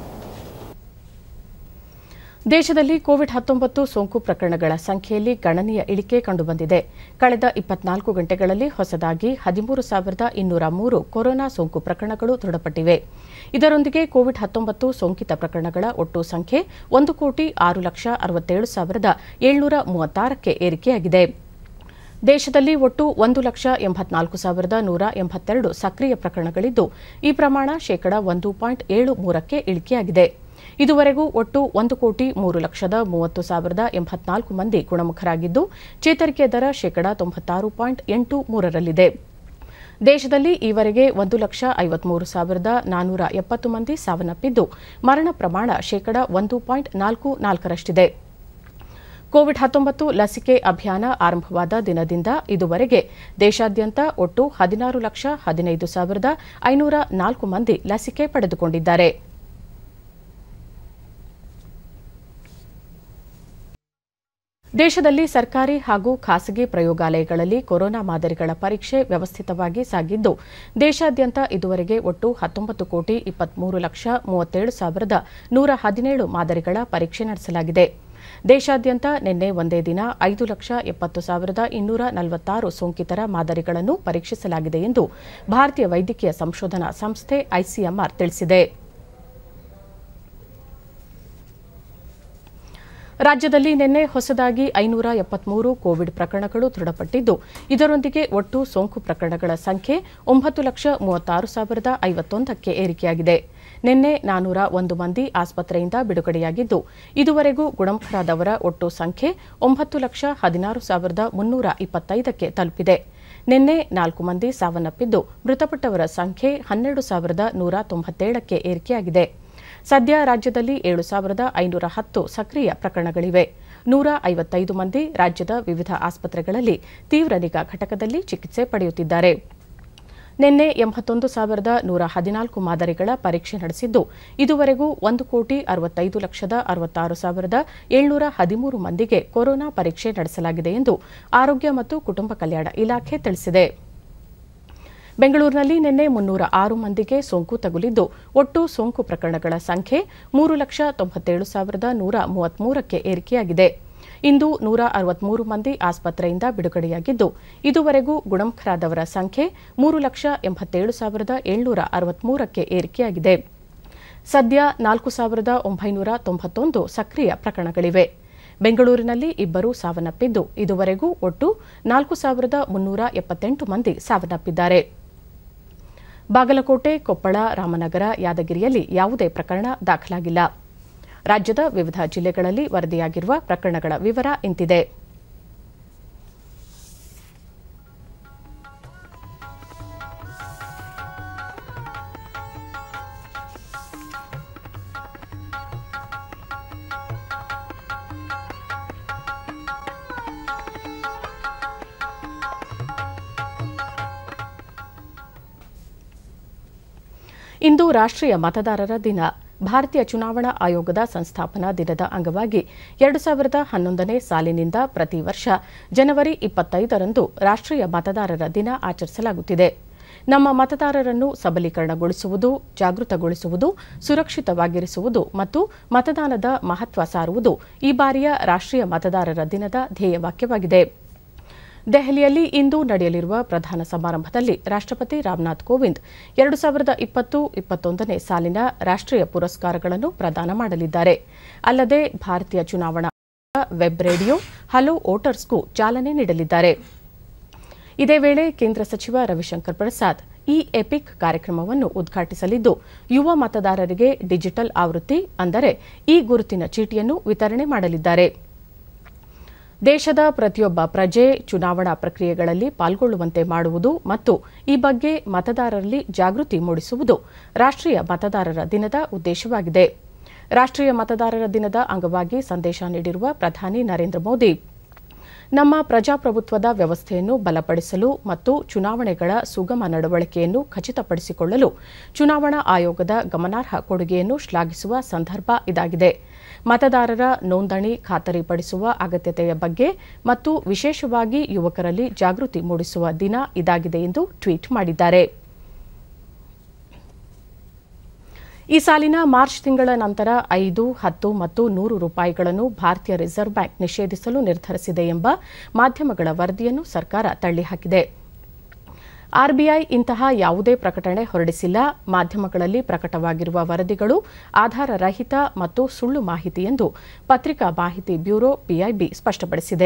ದೇಶದಲ್ಲಿ ಕೋವಿಡ್ ಹತ್ತೊಂಬತ್ತು ಸೋಂಕು ಪ್ರಕರಣಗಳ ಸಂಖ್ಯೆಯಲ್ಲಿ ಗಣನೀಯ ಇಳಿಕೆ ಕಂಡುಬಂದಿದೆ ಕಳೆದ ಇಪ್ಪತ್ನಾಲ್ಕು ಗಂಟೆಗಳಲ್ಲಿ ಹೊಸದಾಗಿ ಹದಿಮೂರು ಸಾವಿರದ ಇನ್ನೂರ ಮೂರು ಕೊರೋನಾ ಸೋಂಕು ಪ್ರಕರಣಗಳು ದೃಢಪಟ್ಟಿವೆ ಇದರೊಂದಿಗೆ ಕೋವಿಡ್ ಹತ್ತೊಂಬತ್ತು ಸೋಂಕಿತ ಪ್ರಕರಣಗಳ ಒಟ್ಟು ಸಂಖ್ಯೆ ಒಂದು ಕೋಟಿ ಆರು ಲಕ್ಷ ಅರವತ್ತೇಳು ಸಾವಿರದ ಏಳ್ನೂರ ಮೂವತ್ತಾರಕ್ಕೆ ಏರಿಕೆಯಾಗಿದೆ ದೇಶದಲ್ಲಿ ಒಟ್ಟು ಒಂದು ಲಕ್ಷ ಎಂಬತ್ನಾಲ್ಕು ಸಾವಿರದ ನೂರ ಎಂಬತ್ತೆರಡು ಸಕ್ರಿಯ ಪ್ರಕರಣಗಳಿದ್ದು ಈ ಪ್ರಮಾಣ ಶೇಕಡ ಒಂದು ಪಾಯಿಂಟ್ ಏಳು ಮೂರಕ್ಕೆ ಇಳಿಕೆಯಾಗಿದೆ ಇದುವರೆಗೂ ಒಟ್ಟು ಒಂದು ಕೋಟಿ ಮೂರು ಲಕ್ಷದ ಮೂವತ್ತು ಸಾವಿರದ ಎಂಬತ್ನಾಲ್ಕು ಮಂದಿ ಗುಣಮುಖರಾಗಿದ್ದು ಚೇತರಿಕೆ ದರ ಶೇಕಡ ತೊಂಬತ್ತಾರು ಪಾಯಿಂಟ್ ಎಂಟು ಮೂರರಲ್ಲಿದೆ ದೇಶದಲ್ಲಿ ಈವರೆಗೆ ಒಂದು ಲಕ್ಷ ಐವತ್ಮೂರು ಸಾವಿರದ ನಾನ್ನೂರ ಎಪ್ಪತ್ತು ಮಂದಿ ಸಾವನ್ನಪ್ಪಿದ್ದು ಮರಣ ಪ್ರಮಾಣ ಶೇಕಡ ಒಂದು ಪಾಯಿಂಟ್ ನಾಲ್ಕು ನಾಲ್ಕರಷ್ಟಿದೆ ಕೋವಿಡ್ ಹತ್ತೊಂಬತ್ತು ಲಸಿಕೆ ಅಭಿಯಾನ ಆರಂಭವಾದ ದಿನದಿಂದ ಇದುವರೆಗೆ ದೇಶಾದ್ಯಂತ ಒಟ್ಟು ಹದಿನಾರು ಲಕ್ಷ ಹದಿನೈದು ಸಾವಿರದ ಐನೂರ ನಾಲ್ಕು ಮಂದಿ ಲಸಿಕೆ ಪಡೆದುಕೊಂಡಿದ್ದಾರೆ ದೇಶದಲ್ಲಿ ಸರ್ಕಾರಿ ಹಾಗೂ ಖಾಸಗಿ ಪ್ರಯೋಗಾಲಯಗಳಲ್ಲಿ ಕೊರೋನಾ ಮಾದರಿಗಳ ಪರೀಕ್ಷೆ ವ್ಯವಸ್ಥಿತವಾಗಿ ಸಾಗಿದ್ದು ದೇಶಾದ್ಯಂತ ಇದುವರೆಗೆ ಒಟ್ಟು ಹತ್ತೊಂಬತ್ತು ಕೋಟಿ ಇಪ್ಪತ್ಮೂರು ಲಕ್ಷ ಮೂವತ್ತೇಳು ಸಾವಿರದ ನೂರ ಹದಿನೇಳು ಮಾದರಿಗಳ ಪರೀಕ್ಷೆ ನಡೆಸಲಾಗಿದೆ ದೇಶಾದ್ಯಂತ ನಿನ್ನೆ ಒಂದೇ ದಿನ ಐದು ಲಕ್ಷ ಎಪ್ಪತ್ತು ಸಾವಿರದ ಇನ್ನೂರ ನಲವತ್ತಾರು ಸೋಂಕಿತರ ಮಾದರಿಗಳನ್ನು ಪರೀಕ್ಷಿಸಲಾಗಿದೆ ಎಂದು ಭಾರತೀಯ ವೈದ್ಯಕೀಯ ಸಂಶೋಧನಾ ಸಂಸ್ಥೆ ಐಸಿಎಂಆರ್ ತಿಳಿಸಿದೆ ರಾಜ್ಯದಲ್ಲಿ ನಿನ್ನೆ ಹೊಸದಾಗಿ ಐನೂರ ಎಪ್ಪತ್ಮೂರು ಕೋವಿಡ್ ಪ್ರಕರಣಗಳು ದೃಢಪಟ್ಟಿದ್ದು ಇದರೊಂದಿಗೆ ಒಟ್ಟು ಸೋಂಕು ಪ್ರಕರಣಗಳ ಸಂಖ್ಯೆ ಒಂಬತ್ತು ಲಕ್ಷ ಮೂವತ್ತಾರು ಸಾವಿರದ ಐವತ್ತೊಂದಕ್ಕೆ ಏರಿಕೆಯಾಗಿದೆ ನಿನ್ನೆ ನಾನೂರ ಒಂದು ಮಂದಿ ಆಸ್ಪತ್ರೆಯಿಂದ ಬಿಡುಗಡೆಯಾಗಿದ್ದು ಇದುವರೆಗೂ ಗುಣಮುಖರಾದವರ ಒಟ್ಟು ಸಂಖ್ಯೆ ಒಂಬತ್ತು ಲಕ್ಷ ಹದಿನಾರು ಸಾವಿರದ ಮುನ್ನೂರ ಇಪ್ಪತ್ತೈದಕ್ಕೆ ತಲುಪಿದೆ ನಿನ್ನೆ ನಾಲ್ಕು ಮಂದಿ ಸಾವನ್ನಪ್ಪಿದ್ದು ಮೃತಪಟ್ಟವರ ಸಂಖ್ಯೆ ಹನ್ನೆರಡು ಸಾವಿರದ ನೂರ ತೊಂಬತ್ತೇಳಕ್ಕೆ ಏರಿಕೆಯಾಗಿದೆ ಸದ್ಯ ರಾಜ್ಯದಲ್ಲಿ ಏಳು ಸಾವಿರದ ಐನೂರ ಹತ್ತು ಸಕ್ರಿಯ ಪ್ರಕರಣಗಳಿವೆ ನೂರ ಐವತ್ತೈದು ಮಂದಿ ರಾಜ್ಯದ ವಿವಿಧ ಆಸ್ಪತ್ರೆಗಳಲ್ಲಿ ತೀವ್ರ ನಿಗಾ ಘಟಕದಲ್ಲಿ ಚಿಕಿತ್ಸೆ ಪಡೆಯುತ್ತಿದ್ದಾರೆ ನಿನ್ನೆ ಎಂಬತ್ತೊಂದು ಸಾವಿರದ ನೂರ ಹದಿನಾಲ್ಕು ಮಾದರಿಗಳ ಪರೀಕ್ಷೆ ನಡೆಸಿದ್ದು ಇದುವರೆಗೂ ಒಂದು ಕೋಟಿ ಅರವತ್ತೈದು ಲಕ್ಷದ ಅರವತ್ತಾರು ಸಾವಿರದ ಏಳ್ನೂರ ಹದಿಮೂರು ಮಂದಿಗೆ ಕೊರೋನಾ ಪರೀಕ್ಷೆ ನಡೆಸಲಾಗಿದೆ ಎಂದು ಆರೋಗ್ಯ ಮತ್ತು ಕುಟುಂಬ ಕಲ್ಯಾಣ ಇಲಾಖೆ ತಿಳಿಸಿದೆ ಬೆಂಗಳೂರಿನಲ್ಲಿ ನಿನ್ನೆ ಮುನ್ನೂರ ಆರು ಮಂದಿಗೆ ಸೋಂಕು ತಗುಲಿದ್ದು ಒಟ್ಟು ಸೋಂಕು ಪ್ರಕರಣಗಳ ಸಂಖ್ಯೆ ಮೂರು ಲಕ್ಷ ತೊಂಬತ್ತೇಳು ಸಾವಿರದ ನೂರ ಮೂವತ್ಮೂರಕ್ಕೆ ಏರಿಕೆಯಾಗಿದೆ ಇಂದು ನೂರ ಅರವತ್ಮೂರು ಮಂದಿ ಆಸ್ಪತ್ರೆಯಿಂದ ಬಿಡುಗಡೆಯಾಗಿದ್ದು ಇದುವರೆಗೂ ಗುಣಮುಖರಾದವರ ಸಂಖ್ಯೆ ಮೂರು ಲಕ್ಷ ಎಂಬತ್ತೇಳು ಸಾವಿರದ ಏಳ್ನೂರ ಅರವತ್ಮೂರಕ್ಕೆ ಏರಿಕೆಯಾಗಿದೆ ಸದ್ಯ ನಾಲ್ಕು ಸಾವಿರದ ಒಂಬೈನೂರ ತೊಂಬತ್ತೊಂದು ಸಕ್ರಿಯ ಪ್ರಕರಣಗಳಿವೆ ಬೆಂಗಳೂರಿನಲ್ಲಿ ಇಬ್ಬರು ಸಾವನ್ನಪ್ಪಿದ್ದು ಇದುವರೆಗೂ ಒಟ್ಟು ನಾಲ್ಕು ಸಾವಿರದ ಮುನ್ನೂರ ಎಪ್ಪತ್ತೆಂಟು ಮಂದಿ ಸಾವನ್ನಪ್ಪಿದ್ದಾರೆ ಬಾಗಲಕೋಟೆ ಕೊಪ್ಪಳ ರಾಮನಗರ ಯಾದಗಿರಿಯಲ್ಲಿ ಯಾವುದೇ ಪ್ರಕರಣ ದಾಖಲಾಗಿಲ್ಲ ರಾಜ್ಯದ ವಿವಿಧ ಜಿಲ್ಲೆಗಳಲ್ಲಿ ವರದಿಯಾಗಿರುವ ಪ್ರಕರಣಗಳ ವಿವರ ಇಂತಿದೆ ಇಂದು ರಾಷ್ಟ್ರೀಯ ಮತದಾರರ ದಿನ ಭಾರತೀಯ ಚುನಾವಣಾ ಆಯೋಗದ ಸಂಸ್ಥಾಪನಾ ದಿನದ ಅಂಗವಾಗಿ ಎರಡು ಸಾವಿರದ ಹನ್ನೊಂದನೇ ಸಾಲಿನಿಂದ ಪ್ರತಿ ವರ್ಷ ಜನವರಿ ಇಪ್ಪತ್ತೈದರಂದು ರಾಷ್ಟ್ರೀಯ ಮತದಾರರ ದಿನ ಆಚರಿಸಲಾಗುತ್ತಿದೆ ನಮ್ಮ ಮತದಾರರನ್ನು ಸಬಲೀಕರಣಗೊಳಿಸುವುದು ಜಾಗೃತಗೊಳಿಸುವುದು ಸುರಕ್ಷಿತವಾಗಿರಿಸುವುದು ಮತ್ತು ಮತದಾನದ ಮಹತ್ವ ಸಾರುವುದು ಈ ಬಾರಿಯ ರಾಷ್ಟ್ರೀಯ ಮತದಾರರ ದಿನದ ಧ್ಯೇಯವಾಕ್ಯವಾಗಿದೆ ದೆಹಲಿಯಲ್ಲಿ ಇಂದು ನಡೆಯಲಿರುವ ಪ್ರಧಾನ ಸಮಾರಂಭದಲ್ಲಿ ರಾಷ್ಟ್ರಪತಿ ರಾಮನಾಥ್ ಕೋವಿಂದ್ ಎರಡು ಸಾವಿರದ ಇಪ್ಪತ್ತು ಇಪ್ಪತ್ತೊಂದನೇ ಸಾಲಿನ ರಾಷ್ಟ್ರೀಯ ಪುರಸ್ಕಾರಗಳನ್ನು ಪ್ರದಾನ ಮಾಡಲಿದ್ದಾರೆ ಅಲ್ಲದೆ ಭಾರತೀಯ ಚುನಾವಣಾ ಆಯೋಗದ ವೆಬ್ ರೇಡಿಯೋ ಹಲೋ ವೋಟರ್ಸ್ಗೂ ಚಾಲನೆ ನೀಡಲಿದ್ದಾರೆ ಇದೇ ವೇಳೆ ಕೇಂದ್ರ ಸಚಿವ ರವಿಶಂಕರ್ ಪ್ರಸಾದ್ ಇ ಎಪಿಕ್ ಕಾರ್ಯಕ್ರಮವನ್ನು ಉದ್ಘಾಟಿಸಲಿದ್ದು ಯುವ ಮತದಾರರಿಗೆ ಡಿಜಿಟಲ್ ಆವೃತ್ತಿ ಅಂದರೆ ಈ ಗುರುತಿನ ಚೀಟಿಯನ್ನು ವಿತರಣೆ ಮಾಡಲಿದ್ದಾರೆ ದೇಶದ ಪ್ರತಿಯೊಬ್ಬ ಪ್ರಜೆ ಚುನಾವಣಾ ಪ್ರಕ್ರಿಯೆಗಳಲ್ಲಿ ಪಾಲ್ಗೊಳ್ಳುವಂತೆ ಮಾಡುವುದು ಮತ್ತು ಈ ಬಗ್ಗೆ ಮತದಾರರಲ್ಲಿ ಜಾಗೃತಿ ಮೂಡಿಸುವುದು ರಾಷ್ಟ್ರೀಯ ಮತದಾರರ ದಿನದ ಉದ್ದೇಶವಾಗಿದೆ ರಾಷ್ಟ್ರೀಯ ಮತದಾರರ ದಿನದ ಅಂಗವಾಗಿ ಸಂದೇಶ ನೀಡಿರುವ ಪ್ರಧಾನಿ ನರೇಂದ್ರ ಮೋದಿ ನಮ್ಮ ಪ್ರಜಾಪ್ರಭುತ್ವದ ವ್ಯವಸ್ಥೆಯನ್ನು ಬಲಪಡಿಸಲು ಮತ್ತು ಚುನಾವಣೆಗಳ ಸುಗಮ ನಡವಳಿಕೆಯನ್ನು ಖಚಿತಪಡಿಸಿಕೊಳ್ಳಲು ಚುನಾವಣಾ ಆಯೋಗದ ಗಮನಾರ್ಹ ಕೊಡುಗೆಯನ್ನು ಶ್ಲಾಘಿಸುವ ಸಂದರ್ಭ ಇದಾಗಿದೆ ಮತದಾರರ ನೋಂದಣಿ ಖಾತರಿಪಡಿಸುವ ಅಗತ್ಯತೆಯ ಬಗ್ಗೆ ಮತ್ತು ವಿಶೇಷವಾಗಿ ಯುವಕರಲ್ಲಿ ಜಾಗೃತಿ ಮೂಡಿಸುವ ದಿನ ಇದಾಗಿದೆ ಎಂದು ಟ್ವೀಟ್ ಮಾಡಿದ್ದಾರೆ ಈ ಸಾಲಿನ ಮಾರ್ಚ್ ತಿಂಗಳ ನಂತರ ಐದು ಹತ್ತು ಮತ್ತು ನೂರು ರೂಪಾಯಿಗಳನ್ನು ಭಾರತೀಯ ರಿಸರ್ವ್ ಬ್ಯಾಂಕ್ ನಿಷೇಧಿಸಲು ನಿರ್ಧರಿಸಿದೆ ಎಂಬ ಮಾಧ್ಯಮಗಳ ವರದಿಯನ್ನು ಸರ್ಕಾರ ತಳ್ಳಿಹಾಕಿದೆ ಆರ್ಬಿಐ ಇಂತಹ ಯಾವುದೇ ಪ್ರಕಟಣೆ ಹೊರಡಿಸಿಲ್ಲ ಮಾಧ್ಯಮಗಳಲ್ಲಿ ಪ್ರಕಟವಾಗಿರುವ ವರದಿಗಳು ಆಧಾರರಹಿತ ಮತ್ತು ಸುಳ್ಳು ಮಾಹಿತಿ ಎಂದು ಪತ್ರಿಕಾ ಮಾಹಿತಿ ಬ್ಯೂರೋ ಪಿಐಬಿ ಸ್ಪಷ್ಟಪಡಿಸಿದೆ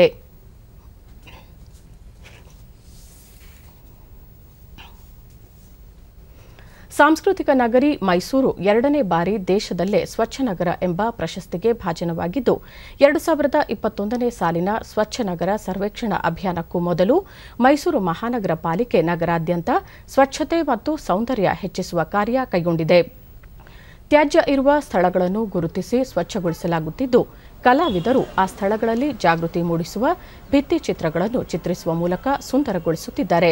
ಸಾಂಸ್ಕೃತಿಕ ನಗರಿ ಮೈಸೂರು ಎರಡನೇ ಬಾರಿ ದೇಶದಲ್ಲೇ ಸ್ವಚ್ಛ ನಗರ ಎಂಬ ಪ್ರಶಸ್ತಿಗೆ ಭಾಜನವಾಗಿದ್ದು ಎರಡು ಸಾವಿರದ ಇಪ್ಪತ್ತೊಂದನೇ ಸಾಲಿನ ಸ್ವಚ್ಛ ನಗರ ಸರ್ವೇಕ್ಷಣಾ ಅಭಿಯಾನಕ್ಕೂ ಮೊದಲು ಮೈಸೂರು ಮಹಾನಗರ ಪಾಲಿಕೆ ನಗರಾದ್ಯಂತ ಸ್ವಚ್ಛತೆ ಮತ್ತು ಸೌಂದರ್ಯ ಹೆಚ್ಚಿಸುವ ಕಾರ್ಯ ಕೈಗೊಂಡಿದೆ ತ್ಯಾಜ್ಯ ಇರುವ ಸ್ಥಳಗಳನ್ನು ಗುರುತಿಸಿ ಸ್ವಚ್ಛಗೊಳಿಸಲಾಗುತ್ತಿದ್ದು ಕಲಾವಿದರು ಆ ಸ್ಥಳಗಳಲ್ಲಿ ಜಾಗೃತಿ ಮೂಡಿಸುವ ಭಿತ್ತಿ ಚಿತ್ರಗಳನ್ನು ಚಿತ್ರಿಸುವ ಮೂಲಕ ಸುಂದರಗೊಳಿಸುತ್ತಿದ್ದಾರೆ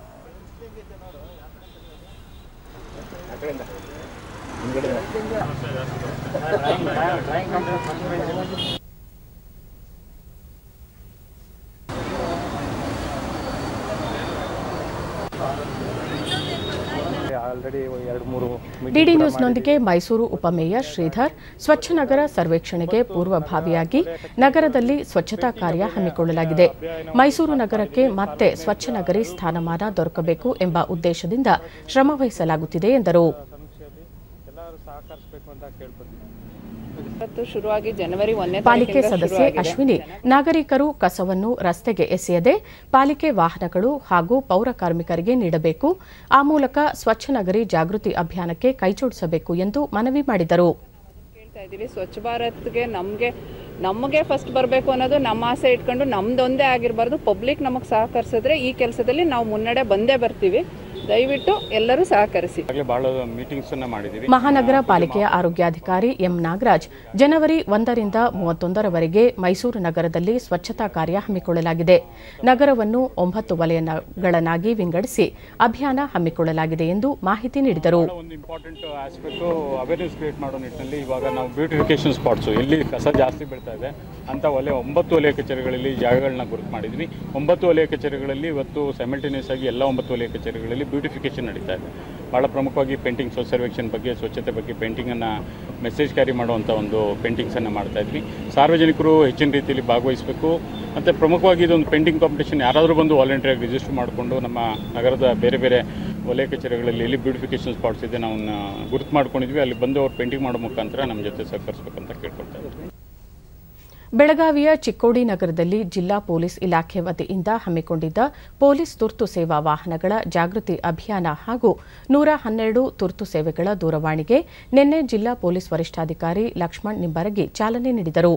ಆಲ್ರೆಡಿ ಎರಡು ಮೂರು ಡಿಡಿ ನ್ಯೂಸ್ನೊಂದಿಗೆ ಮೈಸೂರು ಉಪಮೇಯರ್ ಶ್ರೀಧರ್ ಸ್ವಚ್ಛ ನಗರ ಸರ್ವೇಕ್ಷಣೆಗೆ ಪೂರ್ವಭಾವಿಯಾಗಿ ನಗರದಲ್ಲಿ ಸ್ವಚ್ಛತಾ ಕಾರ್ಯ ಹಮ್ಮಿಕೊಳ್ಳಲಾಗಿದೆ ಮೈಸೂರು ನಗರಕ್ಕೆ ಮತ್ತೆ ಸ್ವಚ್ಛ ನಗರಿ ಸ್ಥಾನಮಾನ ದೊರಕಬೇಕು ಎಂಬ ಉದ್ದೇಶದಿಂದ ಶ್ರಮವಹಿಸಲಾಗುತ್ತಿದೆ ಎಂದರು ಎಲ್ಲರೂ ಸಹಕರಿಸಬೇಕು ಅಂತ ಕೇಳ್ಕೊತೀನಿ ಇವತ್ತು ಶುರುವಾಗಿ ಜನವರಿ ಒಂದನೇ ಪಾಲಿಕೆ ತಾರೀಕಿಂದ ಸದಸ್ಯೆ ಶುರುವಾಗಿದೆ. ಅಶ್ವಿನಿ ನಾಗರಿಕರು ಕಸವನ್ನು ರಸ್ತೆಗೆ ಎಸೆಯದೆ ಪಾಲಿಕೆ ವಾಹನಗಳು ಹಾಗೂ ಪೌರ ಕಾರ್ಮಿಕರಿಗೆ ನೀಡಬೇಕು ಆ ಮೂಲಕ ಸ್ವಚ್ಛ ನಗರಿ ಜಾಗೃತಿ ಅಭಿಯಾನಕ್ಕೆ ಕೈಜೋಡಿಸಬೇಕು ಎಂದು ಮನವಿ ಮಾಡಿದರು ಕೇಳ್ತಾ ಇದ್ದೀವಿ ಸ್ವಚ್ಛ ಭಾರತ್ಗೆ ನಮಗೆ ನಮಗೆ ಫಸ್ಟ್ ಬರಬೇಕು ಅನ್ನೋದು ನಮ್ಮ ಆಸೆ ಇಟ್ಕೊಂಡು ನಮ್ದೊಂದೇ ಆಗಿರಬಾರ್ದು ಪಬ್ಲಿಕ್ ನಮಗೆ ಸಹಕರಿಸಿದ್ರೆ ಈ ಕೆಲಸದಲ್ಲಿ ನಾವು ಮುನ್ನಡೆ ಬಂದೇ ಬರ್ತೀವಿ ದಯವಿಟ್ಟು ಎಲ್ಲರೂ ಸಹಕರಿಸಿ ಆಗಲೇ ಭಾಳ ಮೀಟಿಂಗ್ಸನ್ನು ಮಾಡಿದ್ದೀವಿ ಮಹಾನಗರ ಪಾಲಿಕೆಯ ಆರೋಗ್ಯಾಧಿಕಾರಿ ಎಂ ನಾಗರಾಜ್ ಜನವರಿ ಒಂದರಿಂದ ಮೂವತ್ತೊಂದರವರೆಗೆ ಮೈಸೂರು ನಗರದಲ್ಲಿ ಸ್ವಚ್ಛತಾ ಕಾರ್ಯ ಹಮ್ಮಿಕೊಳ್ಳಲಾಗಿದೆ ನಗರವನ್ನು ಒಂಬತ್ತು ವಲಯಗಳನ್ನಾಗಿ ವಿಂಗಡಿಸಿ ಅಭಿಯಾನ ಹಮ್ಮಿಕೊಳ್ಳಲಾಗಿದೆ ಎಂದು ಮಾಹಿತಿ ನೀಡಿದರು ಒಂದು ಇಂಪಾರ್ಟೆಂಟ್ ಆಸ್ಪೆಕ್ಟು ಅವೇರ್ನೆಸ್ ಕ್ರಿಯೇಟ್ ಮಾಡೋ ನಿಟ್ಟಿನಲ್ಲಿ ಇವಾಗ ನಾವು ಬ್ಯೂಟಿಫಿಕೇಷನ್ ಸ್ಪಾಟ್ಸು ಎಲ್ಲಿ ಕಸ ಜಾಸ್ತಿ ಬೀಳ್ತಾ ಇದೆ ಅಂಥ ವಲಯ ಒಂಬತ್ತು ವಲಯ ಕಚೇರಿಗಳಲ್ಲಿ ಜಾಗಗಳನ್ನ ಗುರುತು ಮಾಡಿದ್ವಿ ಒಂಬತ್ತು ವಲಯ ಕಚೇರಿಗಳಲ್ಲಿ ಇವತ್ತು ಸೈಮಲ್ಟೇನಿಯಸ್ ಆಗಿ ಎಲ್ಲ ಒಂಬತ್ತು ವಲಯ ಕಚೇರಿಗಳಲ್ಲಿ ಬ್ಯೂಟಿಫಿಕೇಷನ್ ನಡೀತಾ ಇದೆ ಭಾಳ ಪ್ರಮುಖವಾಗಿ ಪೇಂಟಿಂಗ್ ಸರ್ವೇಕ್ಷನ್ ಬಗ್ಗೆ ಸ್ವಚ್ಛತೆ ಬಗ್ಗೆ ಪೇಂಟಿಂಗನ್ನು ಮೆಸೇಜ್ ಕ್ಯಾರಿ ಮಾಡುವಂಥ ಒಂದು ಪೇಂಟಿಂಗ್ಸನ್ನು ಮಾಡ್ತಾ ಇದ್ವಿ ಸಾರ್ವಜನಿಕರು ಹೆಚ್ಚಿನ ರೀತಿಯಲ್ಲಿ ಭಾಗವಹಿಸಬೇಕು ಮತ್ತು ಪ್ರಮುಖವಾಗಿ ಇದೊಂದು ಪೇಂಟಿಂಗ್ ಕಾಂಪಿಟೇಷನ್ ಯಾರಾದರೂ ಬಂದು ವಾಲಂಟಿಯರಾಗಿ ರಿಜಿಸ್ಟರ್ ಮಾಡಿಕೊಂಡು ನಮ್ಮ ನಗರದ ಬೇರೆ ಬೇರೆ ವಲಯ ಕಚೇರಿಗಳಲ್ಲಿ ಎಲ್ಲಿ ಬ್ಯೂಟಿಫಿಕೇಷನ್ ಸ್ಪಾಟ್ಸ್ ಇದೆ ನಾವು ಗುರುತು ಮಾಡ್ಕೊಂಡಿದ್ವಿ ಅಲ್ಲಿ ಬಂದು ಅವ್ರು ಪೇಂಟಿಂಗ್ ಮಾಡೋ ಮುಖಾಂತರ ನಮ್ಮ ಜೊತೆ ಸಹಕರಿಸ್ಬೇಕಂತ ಕೇಳ್ಕೊಳ್ತಾ ಇದ್ದೀವಿ ಬೆಳಗಾವಿಯ ಚಿಕ್ಕೋಡಿ ನಗರದಲ್ಲಿ ಜಿಲ್ಲಾ ಪೊಲೀಸ್ ಇಲಾಖೆ ವತಿಯಿಂದ ಹಮ್ಮಿಕೊಂಡಿದ್ದ ಪೊಲೀಸ್ ತುರ್ತು ಸೇವಾ ವಾಹನಗಳ ಜಾಗೃತಿ ಅಭಿಯಾನ ಹಾಗೂ ನೂರ ಹನ್ನೆರಡು ತುರ್ತು ಸೇವೆಗಳ ದೂರವಾಣಿಗೆ ನಿನ್ನೆ ಜಿಲ್ಲಾ ಪೊಲೀಸ್ ವರಿಷ್ಠಾಧಿಕಾರಿ ಲಕ್ಷ್ಮಣ್ ನಿಂಬರಗಿ ಚಾಲನೆ ನೀಡಿದರು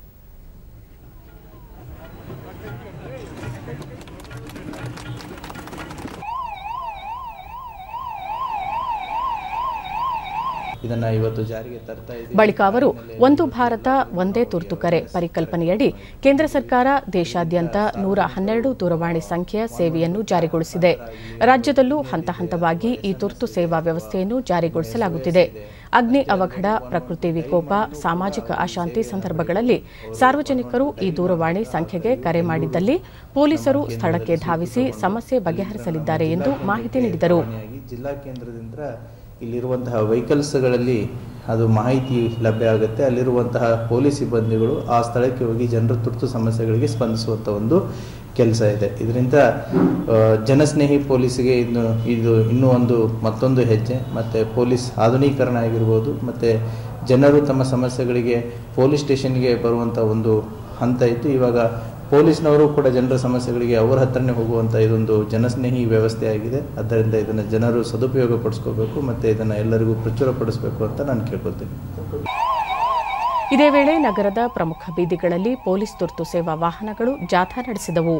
ಇದನ್ನ ಇವತ್ತು ಜಾರಿಗೆ ತರ್ತಾ ಇದ್ದೀವಿ ಬಳಿಕ ಅವರು ಒಂದು ಭಾರತ ಒಂದೇ ತುರ್ತು ಕರೆ ಪರಿಕಲ್ಪನೆಯಡಿ ಕೇಂದ್ರ ಸರ್ಕಾರ ದೇಶಾದ್ಯಂತ ನೂರ ಹನ್ನೆರಡು ದೂರವಾಣಿ ಸಂಖ್ಯೆಯ ಸೇವೆಯನ್ನು ಜಾರಿಗೊಳಿಸಿದೆ ರಾಜ್ಯದಲ್ಲೂ ಹಂತ ಹಂತವಾಗಿ ಈ ತುರ್ತು ಸೇವಾ ವ್ಯವಸ್ಥೆಯನ್ನು ಜಾರಿಗೊಳಿಸಲಾಗುತ್ತಿದೆ ಅಗ್ನಿ ಅವಘಡ ಪ್ರಕೃತಿ ವಿಕೋಪ ಸಾಮಾಜಿಕ ಅಶಾಂತಿ ಸಂದರ್ಭಗಳಲ್ಲಿ ಸಾರ್ವಜನಿಕರು ಈ ದೂರವಾಣಿ ಸಂಖ್ಯೆಗೆ ಕರೆ ಮಾಡಿದ್ದಲ್ಲಿ ಪೊಲೀಸರು ಸ್ಥಳಕ್ಕೆ ಧಾವಿಸಿ ಸಮಸ್ಯೆ ಬಗೆಹರಿಸಲಿದ್ದಾರೆ ಎಂದು ಮಾಹಿತಿ ನೀಡಿದರು ಸಾಮಾನ್ಯವಾಗಿ ಜಿಲ್ಲಾ ಕೇಂದ್ರದಿಂದ ಇಲ್ಲಿರುವಂತಹ ವೆಹಿಕಲ್ಸ್ಗಳಲ್ಲಿ ಅದು ಮಾಹಿತಿ ಲಭ್ಯ ಆಗುತ್ತೆ ಅಲ್ಲಿರುವಂತಹ ಪೊಲೀಸ್ ಸಿಬ್ಬಂದಿಗಳು ಆ ಸ್ಥಳಕ್ಕೆ ಹೋಗಿ ಜನರ ತುರ್ತು ಸಮಸ್ಯೆಗಳಿಗೆ ಸ್ಪಂದಿಸುವಂಥ ಒಂದು ಕೆಲಸ ಇದೆ ಇದರಿಂದ ಆ, ಜನಸ್ನೇಹಿ ಪೊಲೀಸಿಗೆ ಇನ್ನು ಇದು ಇನ್ನೂ ಒಂದು ಮತ್ತೊಂದು ಹೆಜ್ಜೆ ಮತ್ತು ಪೊಲೀಸ್ ಆಧುನೀಕರಣ ಆಗಿರ್ಬೋದು ಮತ್ತು ಜನರು ತಮ್ಮ ಸಮಸ್ಯೆಗಳಿಗೆ ಪೊಲೀಸ್ ಸ್ಟೇಷನ್ಗೆ ಬರುವಂಥ ಒಂದು ಹಂತ ಇತ್ತು ಇವಾಗ ಪೊಲೀಸ್ನವರು ಕೂಡ ಜನರ ಸಮಸ್ಯೆಗಳಿಗೆ ಅವರ ಹತ್ರನೇ ಹೋಗುವಂಥ ಇದೊಂದು ಜನಸ್ನೇಹಿ ವ್ಯವಸ್ಥೆ ಆಗಿದೆ ಆದ್ದರಿಂದ ಇದನ್ನು ಜನರು ಸದುಪಯೋಗ ಪಡಿಸ್ಕೋಬೇಕು ಮತ್ತು ಇದನ್ನು ಎಲ್ಲರಿಗೂ ಪ್ರಚುರಪಡಿಸಬೇಕು ಅಂತ ನಾನು ಕೇಳ್ಕೊತೀನಿ ಇದೇ ವೇಳೆ ನಗರದ ಪ್ರಮುಖ ಬೀದಿಗಳಲ್ಲಿ ಪೊಲೀಸ್ ತುರ್ತು ಸೇವಾ ವಾಹನಗಳು ಜಾಥಾ ನಡೆಸಿದವು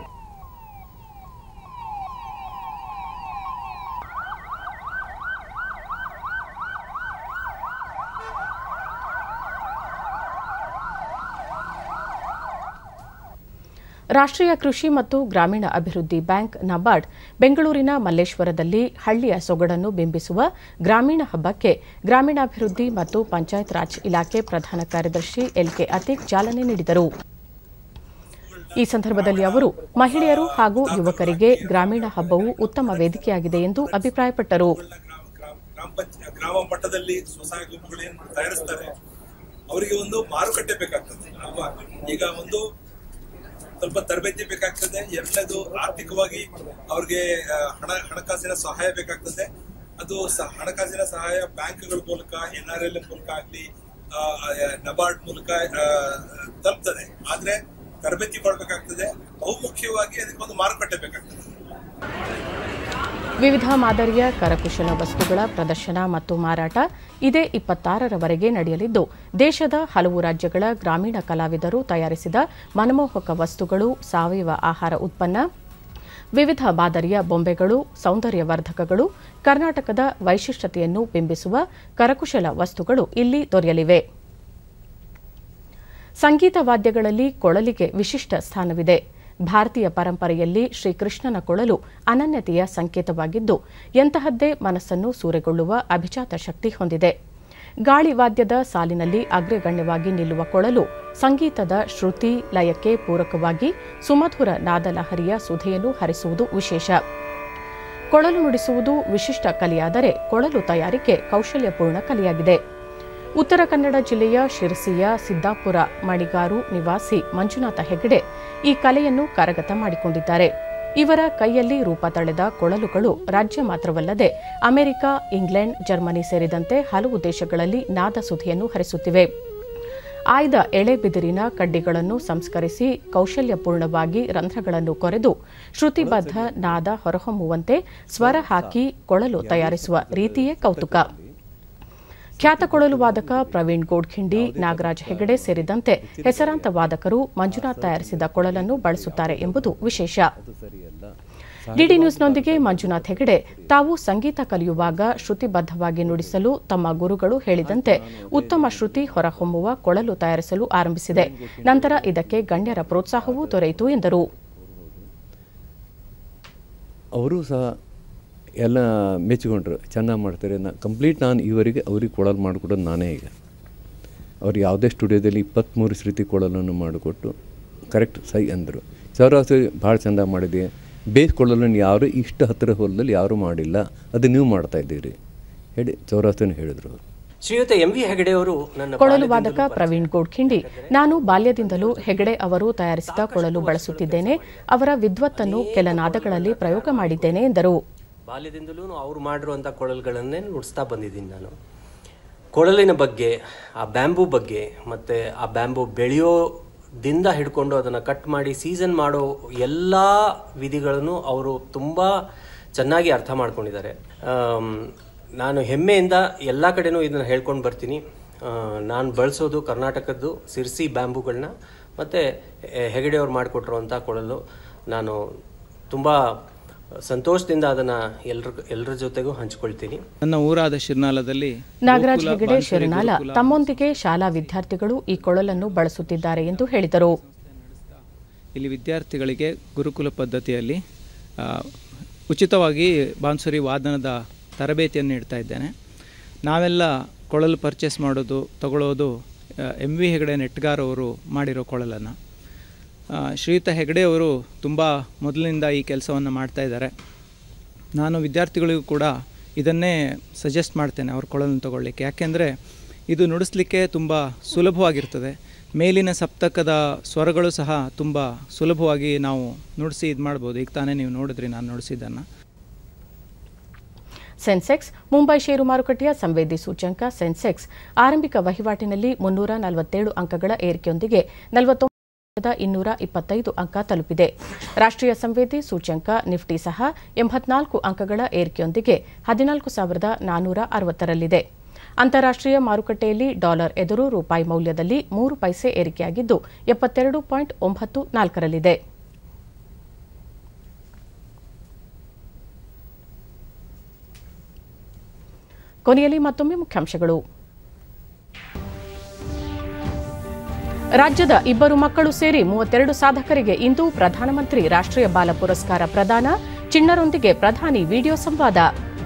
ರಾಷ್ಟ್ರೀಯ ಕೃಷಿ ಮತ್ತು ಗ್ರಾಮೀಣ ಅಭಿವೃದ್ಧಿ ಬ್ಯಾಂಕ್ ನಬಾರ್ಡ್ ಬೆಂಗಳೂರಿನ ಮಲ್ಲೇಶ್ವರದಲ್ಲಿ ಹಳ್ಳಿಯ ಸೊಗಡನ್ನು ಬಿಂಬಿಸುವ ಗ್ರಾಮೀಣ ಹಬ್ಬಕ್ಕೆ ಗ್ರಾಮೀಣಾಭಿವೃದ್ಧಿ ಮತ್ತು ಪಂಚಾಯತ್ ರಾಜ್ ಇಲಾಖೆ ಪ್ರಧಾನ ಕಾರ್ಯದರ್ಶಿ ಎಲ್ಕೆ ಅತೀಕ್ ಚಾಲನೆ ನೀಡಿದರು ಈ ಸಂದರ್ಭದಲ್ಲಿ ಅವರು ಮಹಿಳೆಯರು ಹಾಗೂ ಯುವಕರಿಗೆ ಗ್ರಾಮೀಣ ಹಬ್ಬವು ಉತ್ತಮ ವೇದಿಕೆಯಾಗಿದೆ ಎಂದು ಅಭಿಪ್ರಾಯಪಟ್ಟರು ಗ್ರಾಮ ಪಂಚ ಗ್ರಾಮ ಮಟ್ಟದಲ್ಲಿ ಸ್ವಸಹಾಯ ಗುಂಪುಗಳು ಏನ್ ತಯಾರಿಸ್ತಾರೆ ಅವರಿಗೆ ಒಂದು ಮಾರುಕಟ್ಟೆ ಬೇಕಾಗ್ತದೆ ಅಲ್ವಾ ಈಗ ಒಂದು ಸ್ವಲ್ಪ ತರಬೇತಿ ಬೇಕಾಗ್ತದೆ ಎರಡನೇದು ಆರ್ಥಿಕವಾಗಿ ಅವ್ರಿಗೆ ಆ, ಹಣ ಹಣಕಾಸಿನ ಸಹಾಯ ಬೇಕಾಗ್ತದೆ ಅದು ಸ- ಹಣಕಾಸಿನ ಸಹಾಯ ಬ್ಯಾಂಕ್ಗಳ ಮೂಲಕ ಎನ್ ಆರ್ ಎಲ್ ಮೂಲಕ ಆಗ್ಲಿ ಆ, ಆ, ನಬಾರ್ಡ್ ಮೂಲಕ ಆ, ತಲುಪ್ತದೆ ಆದ್ರೆ ತರಬೇತಿ ಕೊಡ್ಬೇಕಾಗ್ತದೆ ಬಹುಮುಖ್ಯವಾಗಿ ಅದಕ್ಕೊಂದು ಮಾರುಕಟ್ಟೆ ಬೇಕಾಗ್ತದೆ ವಿವಿಧ ಮಾದರಿಯ ಕರಕುಶಲ ವಸ್ತುಗಳ ಪ್ರದರ್ಶನ ಮತ್ತು ಮಾರಾಟ ಇದೇ ಇಪ್ಪತ್ತಾರರವರೆಗೆ ನಡೆಯಲಿದ್ದು ದೇಶದ ಹಲವು ರಾಜ್ಯಗಳ ಗ್ರಾಮೀಣ ಕಲಾವಿದರು ತಯಾರಿಸಿದ ಮನಮೋಹಕ ವಸ್ತುಗಳು ಸಾವಯವ ಆಹಾರ ಉತ್ಪನ್ನ ವಿವಿಧ ಮಾದರಿಯ ಬೊಂಬೆಗಳು ಸೌಂದರ್ಯವರ್ಧಕಗಳು ಕರ್ನಾಟಕದ ವೈಶಿಷ್ಟ್ಯತೆಯನ್ನು ಬಿಂಬಿಸುವ ಕರಕುಶಲ ವಸ್ತುಗಳು ಇಲ್ಲಿ ದೊರೆಯಲಿವೆ ಸಂಗೀತ ವಾದ್ಯಗಳಲ್ಲಿ ಕೊಳಲಿಗೆ ವಿಶಿಷ್ಟ ಸ್ಥಾನವಿದೆ ಭಾರತೀಯ ಪರಂಪರೆಯಲ್ಲಿ ಶ್ರೀಕೃಷ್ಣನ ಕೊಳಲು ಅನನ್ಯತೆಯ ಸಂಕೇತವಾಗಿದ್ದು ಎಂತಹದ್ದೇ ಮನಸ್ಸನ್ನು ಸೂರೆಗೊಳ್ಳುವ ಅಭಿಜಾತ ಶಕ್ತಿ ಹೊಂದಿದೆ ಗಾಳಿ ವಾದ್ಯದ ಸಾಲಿನಲ್ಲಿ ಅಗ್ರಗಣ್ಯವಾಗಿ ನಿಲ್ಲುವ ಕೊಳಲು ಸಂಗೀತದ ಶ್ರುತಿ ಲಯಕ್ಕೆ ಪೂರಕವಾಗಿ ಸುಮಧುರ ನಾದಲಹರಿಯ ಸುಧೆಯನ್ನು ಹರಿಸುವುದು ವಿಶೇಷ ಕೊಳಲು ನುಡಿಸುವುದು ವಿಶಿಷ್ಟ ಕಲೆಯಾದರೆ ಕೊಳಲು ತಯಾರಿಕೆ ಕೌಶಲ್ಯಪೂರ್ಣ ಕಲೆಯಾಗಿದೆ ಉತ್ತರ ಕನ್ನಡ ಜಿಲ್ಲೆಯ ಶಿರಸಿಯ ಸಿದ್ದಾಪುರ ಮಣಿಗಾರು ನಿವಾಸಿ ಮಂಜುನಾಥ ಹೆಗಡೆ ಈ ಕಲೆಯನ್ನು ಕರಗತ ಮಾಡಿಕೊಂಡಿದ್ದಾರೆ ಇವರ ಕೈಯಲ್ಲಿ ರೂಪ ತಳೆದ ಕೊಳಲುಗಳು ರಾಜ್ಯ ಮಾತ್ರವಲ್ಲದೆ ಅಮೆರಿಕ ಇಂಗ್ಲೆಂಡ್ ಜರ್ಮನಿ ಸೇರಿದಂತೆ ಹಲವು ದೇಶಗಳಲ್ಲಿ ನಾದಸುಧೆಯನ್ನು ಹರಿಸುತ್ತಿವೆ ಆಯ್ದ ಎಳೆಬಿದಿರಿನ ಕಡ್ಡಿಗಳನ್ನು ಸಂಸ್ಕರಿಸಿ ಕೌಶಲ್ಯಪೂರ್ಣವಾಗಿ ರಂಧ್ರಗಳನ್ನು ಕೊರೆದು ಶ್ರುತಿಬದ್ಧ ನಾದ ಹೊರಹೊಮ್ಮುವಂತೆ ಸ್ವರ ಹಾಕಿ ಕೊಳಲು ತಯಾರಿಸುವ ರೀತಿಯೇ ಕೌತುಕ ಖ್ಯಾತ ಕೊಳಲು ವಾದಕ ಪ್ರವೀಣ್ ಗೋಡ್ಖಿಂಡಿ ನಾಗರಾಜ್ ಹೆಗಡೆ ಸೇರಿದಂತೆ ಹೆಸರಾಂತ ವಾದಕರು ಮಂಜುನಾಥ್ ತಯಾರಿಸಿದ ಕೊಳಲನ್ನು ಬಳಸುತ್ತಾರೆ ಎಂಬುದು ವಿಶೇಷ ಡಿಡಿ ನ್ಯೂಸ್ನೊಂದಿಗೆ ಮಂಜುನಾಥ್ ಹೆಗಡೆ ತಾವು ಸಂಗೀತ ಕಲಿಯುವಾಗ ಶ್ರುತಿಬದ್ಧವಾಗಿ ನುಡಿಸಲು ತಮ್ಮ ಗುರುಗಳು ಹೇಳಿದಂತೆ ಉತ್ತಮ ಶ್ರುತಿ ಹೊರಹೊಮ್ಮುವ ಕೊಳಲು ತಯಾರಿಸಲು ಆರಂಭಿಸಿದೆ ನಂತರ ಇದಕ್ಕೆ ಗಣ್ಯರ ಪ್ರೋತ್ಸಾಹವೂ ದೊರೆಯಿತು ಎಂದರು ಅವರು ಸಹ ಎಲ್ಲ ಮೆಚ್ಚಿಕೊಂಡ್ರು ಚೆನ್ನಾಗಿ ಮಾಡ್ತಾರೆ ನಾ ಕಂಪ್ಲೀಟ್ ನಾನು ಇವರಿಗೆ ಅವ್ರಿಗೆ ಕೊಳಲು ಮಾಡಿಕೊಡೋದು ನಾನೇ ಈಗ ಅವ್ರು ಯಾವುದೇ ಸ್ಟುಡಿಯೋದಲ್ಲಿ ಇಪ್ಪತ್ತ್ಮೂರು ಶ್ರುತಿ ಕೊಳಲನ್ನು ಮಾಡಿಕೊಟ್ಟು ಕರೆಕ್ಟ್ ಸೈ ಅಂದರು ಸೌರಾಸು ಭಾಳ ಚೆಂದ ಮಾಡಿದೆ ಬೇಸ್ ಕೊಳಲನ್ನು ಯಾರು ಇಷ್ಟು ಹತ್ತಿರ ಹೊಲದಲ್ಲಿ ಯಾರೂ ಮಾಡಿಲ್ಲ ಅದು ನೀವು ಮಾಡ್ತಾ ಇದ್ದೀರಿ ಹೇಳಿ ಚೌರಾಸನ್ನು ಹೇಳಿದರು ಅವರು ಶ್ರೀಯುತ ಎಂ ವಿ ಹೆಗಡೆ ಅವರು ನನ್ನ ಕೊಳಲು ವಾದಕ ಪ್ರವೀಣ್ ಗೋಡ್ಖಿಂಡಿ ನಾನು ಬಾಲ್ಯದಿಂದಲೂ ಹೆಗಡೆ ಅವರು ತಯಾರಿಸಿದ ಕೊಳಲು ಬಳಸುತ್ತಿದ್ದೇನೆ ಅವರ ವಿದ್ವತ್ತನ್ನು ಕೆಲ ನಾದಗಳಲ್ಲಿ ಪ್ರಯೋಗ ಮಾಡಿದ್ದೇನೆ ಎಂದರು ಬಾಲ್ಯದಿಂದಲೂ ಅವ್ರು ಮಾಡಿರುವಂಥ ಕೊಳಲುಗಳನ್ನೇ ನುಡಿಸ್ತಾ ಬಂದಿದ್ದೀನಿ ನಾನು ಕೊಳಲಿನ ಬಗ್ಗೆ ಆ ಬ್ಯಾಂಬೂ ಬಗ್ಗೆ ಮತ್ತು ಆ ಬ್ಯಾಂಬೂ ಬೆಳೆಯೋದಿಂದ ಹಿಡ್ಕೊಂಡು ಅದನ್ನು ಕಟ್ ಮಾಡಿ ಸೀಸನ್ ಮಾಡೋ ಎಲ್ಲ ವಿಧಿಗಳನ್ನು ಅವರು ತುಂಬ ಚೆನ್ನಾಗಿ ಅರ್ಥ ಮಾಡ್ಕೊಂಡಿದ್ದಾರೆ ಆಮ್, ನಾನು ಹೆಮ್ಮೆಯಿಂದ ಎಲ್ಲ ಕಡೆನೂ ಇದನ್ನು ಹೇಳ್ಕೊಂಡು ಬರ್ತೀನಿ ಆ, ನಾನು ಬಳಸೋದು ಕರ್ನಾಟಕದ್ದು ಸಿರ್ಸಿ ಬ್ಯಾಂಬೂಗಳನ್ನ ಮತ್ತು ಹೆಗಡೆ ಅವ್ರು ಮಾಡಿಕೊಟ್ಟಿರುವಂಥ ಕೊಳಲು ನಾನು ತುಂಬ ಸಂತೋಷದಿಂದ ಅದನ್ನು ಎಲ್ರ ಎಲ್ಲರ ಜೊತೆಗೂ ಹಂಚ್ಕೊಳ್ತೀನಿ ನನ್ನ ಊರಾದ ಶಿರ್ನಾಲದಲ್ಲಿ ನಾಗರಾಜ್ ಗೋಕುಲ ಹೆಗಡೆ ಬಾನ್ಸರಿ ಶಿರನಾಲ ಗುರುಕುಲ ತಮ್ಮೊಂದಿಗೆ ಶಾಲಾ ವಿದ್ಯಾರ್ಥಿಗಳು ಈ ಕೊಳಲನ್ನು ಬಳಸುತ್ತಿದ್ದಾರೆ ಎಂದು ಹೇಳಿದರು ಇಲ್ಲಿ ವಿದ್ಯಾರ್ಥಿಗಳಿಗೆ ಗುರುಕುಲ ಪದ್ಧತಿಯಲ್ಲಿ ಆ, ಉಚಿತವಾಗಿ ಬಾನ್ಸುರಿ ವಾದನದ ತರಬೇತಿಯನ್ನು ನೀಡ್ತಾ ಇದ್ದೇನೆ ನಾವೆಲ್ಲ ಕೊಳಲು ಪರ್ಚೇಸ್ ಮಾಡೋದು ತಗೊಳ್ಳೋದು ಎಂ ವಿ ಹೆಗಡೆ ನೆಟ್ಗಾರ್ ಅವರು ಮಾಡಿರೋ ಕೊಳಲನ್ನು ಆ, ಶ್ರೀಯುತ ಹೆಗಡೆ ಅವರು ತುಂಬ ಮೊದಲಿನಿಂದ ಈ ಕೆಲಸವನ್ನು ಮಾಡ್ತಾ ಇದ್ದಾರೆ ನಾನು ವಿದ್ಯಾರ್ಥಿಗಳಿಗೂ ಕೂಡ ಇದನ್ನೇ ಸಜೆಸ್ಟ್ ಮಾಡ್ತೇನೆ ಅವ್ರ ಕೊಳಲನ್ನು ತಗೊಳ್ಳಿಕ್ಕೆ ಯಾಕೆಂದರೆ ಇದು ನುಡಿಸ್ಲಿಕ್ಕೆ ತುಂಬ ಸುಲಭವಾಗಿರ್ತದೆ ಮೇಲಿನ ಸಪ್ತಕದ ಸ್ವರಗಳು ಸಹ ತುಂಬ ಸುಲಭವಾಗಿ ನಾವು ನುಡಿಸಿ ಇದು ಮಾಡ್ಬೋದು ಈಗ ತಾನೇ ನೀವು ನೋಡಿದ್ರಿ ನಾನು ನುಡಿಸಿದ್ದನ್ನು ಸೆನ್ಸೆಕ್ಸ್ ಮುಂಬೈ ಷೇರು ಮಾರುಕಟ್ಟೆಯ ಸಂವೇದಿ ಸೂಚ್ಯಂಕ ಸೆನ್ಸೆಕ್ಸ್ ಆರಂಭಿಕ ವಹಿವಾಟಿನಲ್ಲಿ ಮುನ್ನೂರ ನಲವತ್ತೇಳು ಅಂಕಗಳ ಏರಿಕೆಯೊಂದಿಗೆ ನಲವತ್ತೊಂಬತ್ತು ಇನ್ನೂರ ಇಪ್ಪತ್ತೈದು ಅಂಕ ತಲುಪಿದೆ ರಾಷ್ಟ್ರೀಯ ಸಂವೇದಿ ಸೂಚ್ಯಂಕ ನಿಫ್ಟಿ ಸಹ ಎಂಬತ್ನಾಲ್ಕು ಅಂಕಗಳ ಏರಿಕೆಯೊಂದಿಗೆ ಹದಿನಾಲ್ಕು ಸಾವಿರದ ನಾನ್ನೂರ ಅರವತ್ತರಲ್ಲಿದೆ ಅಂತಾರಾಷ್ಟ್ರೀಯ ಮಾರುಕಟ್ಟೆಯಲ್ಲಿ ಡಾಲರ್ ಎದುರು ರೂಪಾಯಿ ಮೌಲ್ಯದಲ್ಲಿ ಮೂರು ಪೈಸೆ ಏರಿಕೆಯಾಗಿದ್ದು ಎಪ್ಪತ್ತೆರಡು ಪಾಯಿಂಟ್ ಒಂಬತ್ತು ನಾಲ್ಕರಲ್ಲಿದೆ ಕೊನೆಯಲ್ಲಿ ಮತ್ತೊಮ್ಮೆ ಮುಖ್ಯಾಂಶಗಳು ರಾಜ್ಯದ ಇಬ್ಬರು ಮಕ್ಕಳು ಸೇರಿ ಮೂವತ್ತೆರಡು ಸಾಧಕರಿಗೆ ಇಂದು ಪ್ರಧಾನಮಂತ್ರಿ ರಾಷ್ಟ್ರೀಯ ಬಾಲ ಪುರಸ್ಕಾರ ಪ್ರದಾನ ಚಿಣ್ಣರೊಂದಿಗೆ ಪ್ರಧಾನಿ ವಿಡಿಯೋ ಸಂವಾದ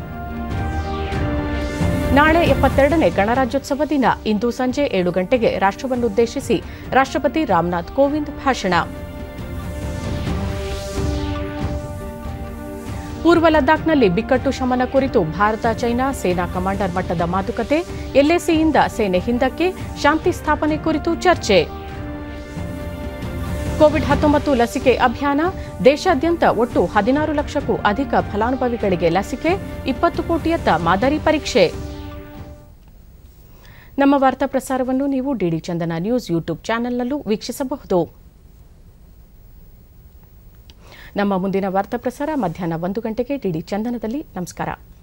ನಾಳೆ ಎಪ್ಪತ್ತೆರಡನೇ ಗಣರಾಜ್ಯೋತ್ಸವ ದಿನ ಇಂದು ಸಂಜೆ ಏಳು ಗಂಟೆಗೆ ರಾಷ್ಟ್ರವನ್ನುದ್ದೇಶಿಸಿ ರಾಷ್ಟ್ರಪತಿ ರಾಮನಾಥ್ ಕೋವಿಂದ್ ಭಾಷಣ ಪೂರ್ವ ಲದ್ದಾಖ್ನಲ್ಲಿ ಬಿಕ್ಕಟ್ಟು ಶಮನ ಕುರಿತು ಭಾರತ ಚೈನಾ ಸೇನಾ ಕಮಾಂಡರ್ ಮಟ್ಟದ ಮಾತುಕತೆ ಎಲ್ಎಸಿಯಿಂದ ಸೇನೆ ಹಿಂದಕ್ಕೆ ಶಾಂತಿ ಸ್ಥಾಪನೆ ಕುರಿತು ಚರ್ಚೆ ಕೋವಿಡ್ ಹತ್ತೊಂಬತ್ತು ಲಸಿಕೆ ಅಭಿಯಾನ ದೇಶಾದ್ಯಂತ ಒಟ್ಟು ಹದಿನಾರು ಲಕ್ಷಕ್ಕೂ ಅಧಿಕ ಫಲಾನುಭವಿಗಳಿಗೆ ಲಸಿಕೆ ಇಪ್ಪತ್ತು ಕೋಟಿಯತ್ತ ಮಾದರಿ ಪರೀಕ್ಷೆ ನಮ್ಮ ವಾರ್ತಾ ಪ್ರಸಾರವನ್ನು ನೀವು ಡಿಡಿ ಚಂದನ ನ್ಯೂಸ್ ಯೂಟ್ಯೂಬ್ ಚಾನೆಲ್ನಲ್ಲೂ ವೀಕ್ಷಿಸಬಹುದು ನಮ್ಮ ಮುಂದಿನ ವಾರ್ತಾ ಪ್ರಸಾರ ಮಧ್ಯಾಹ್ನ ಒಂದು ಗಂಟೆಗೆ ಡಿಡಿ ಚಂದನದಲ್ಲಿ ನಮಸ್ಕಾರ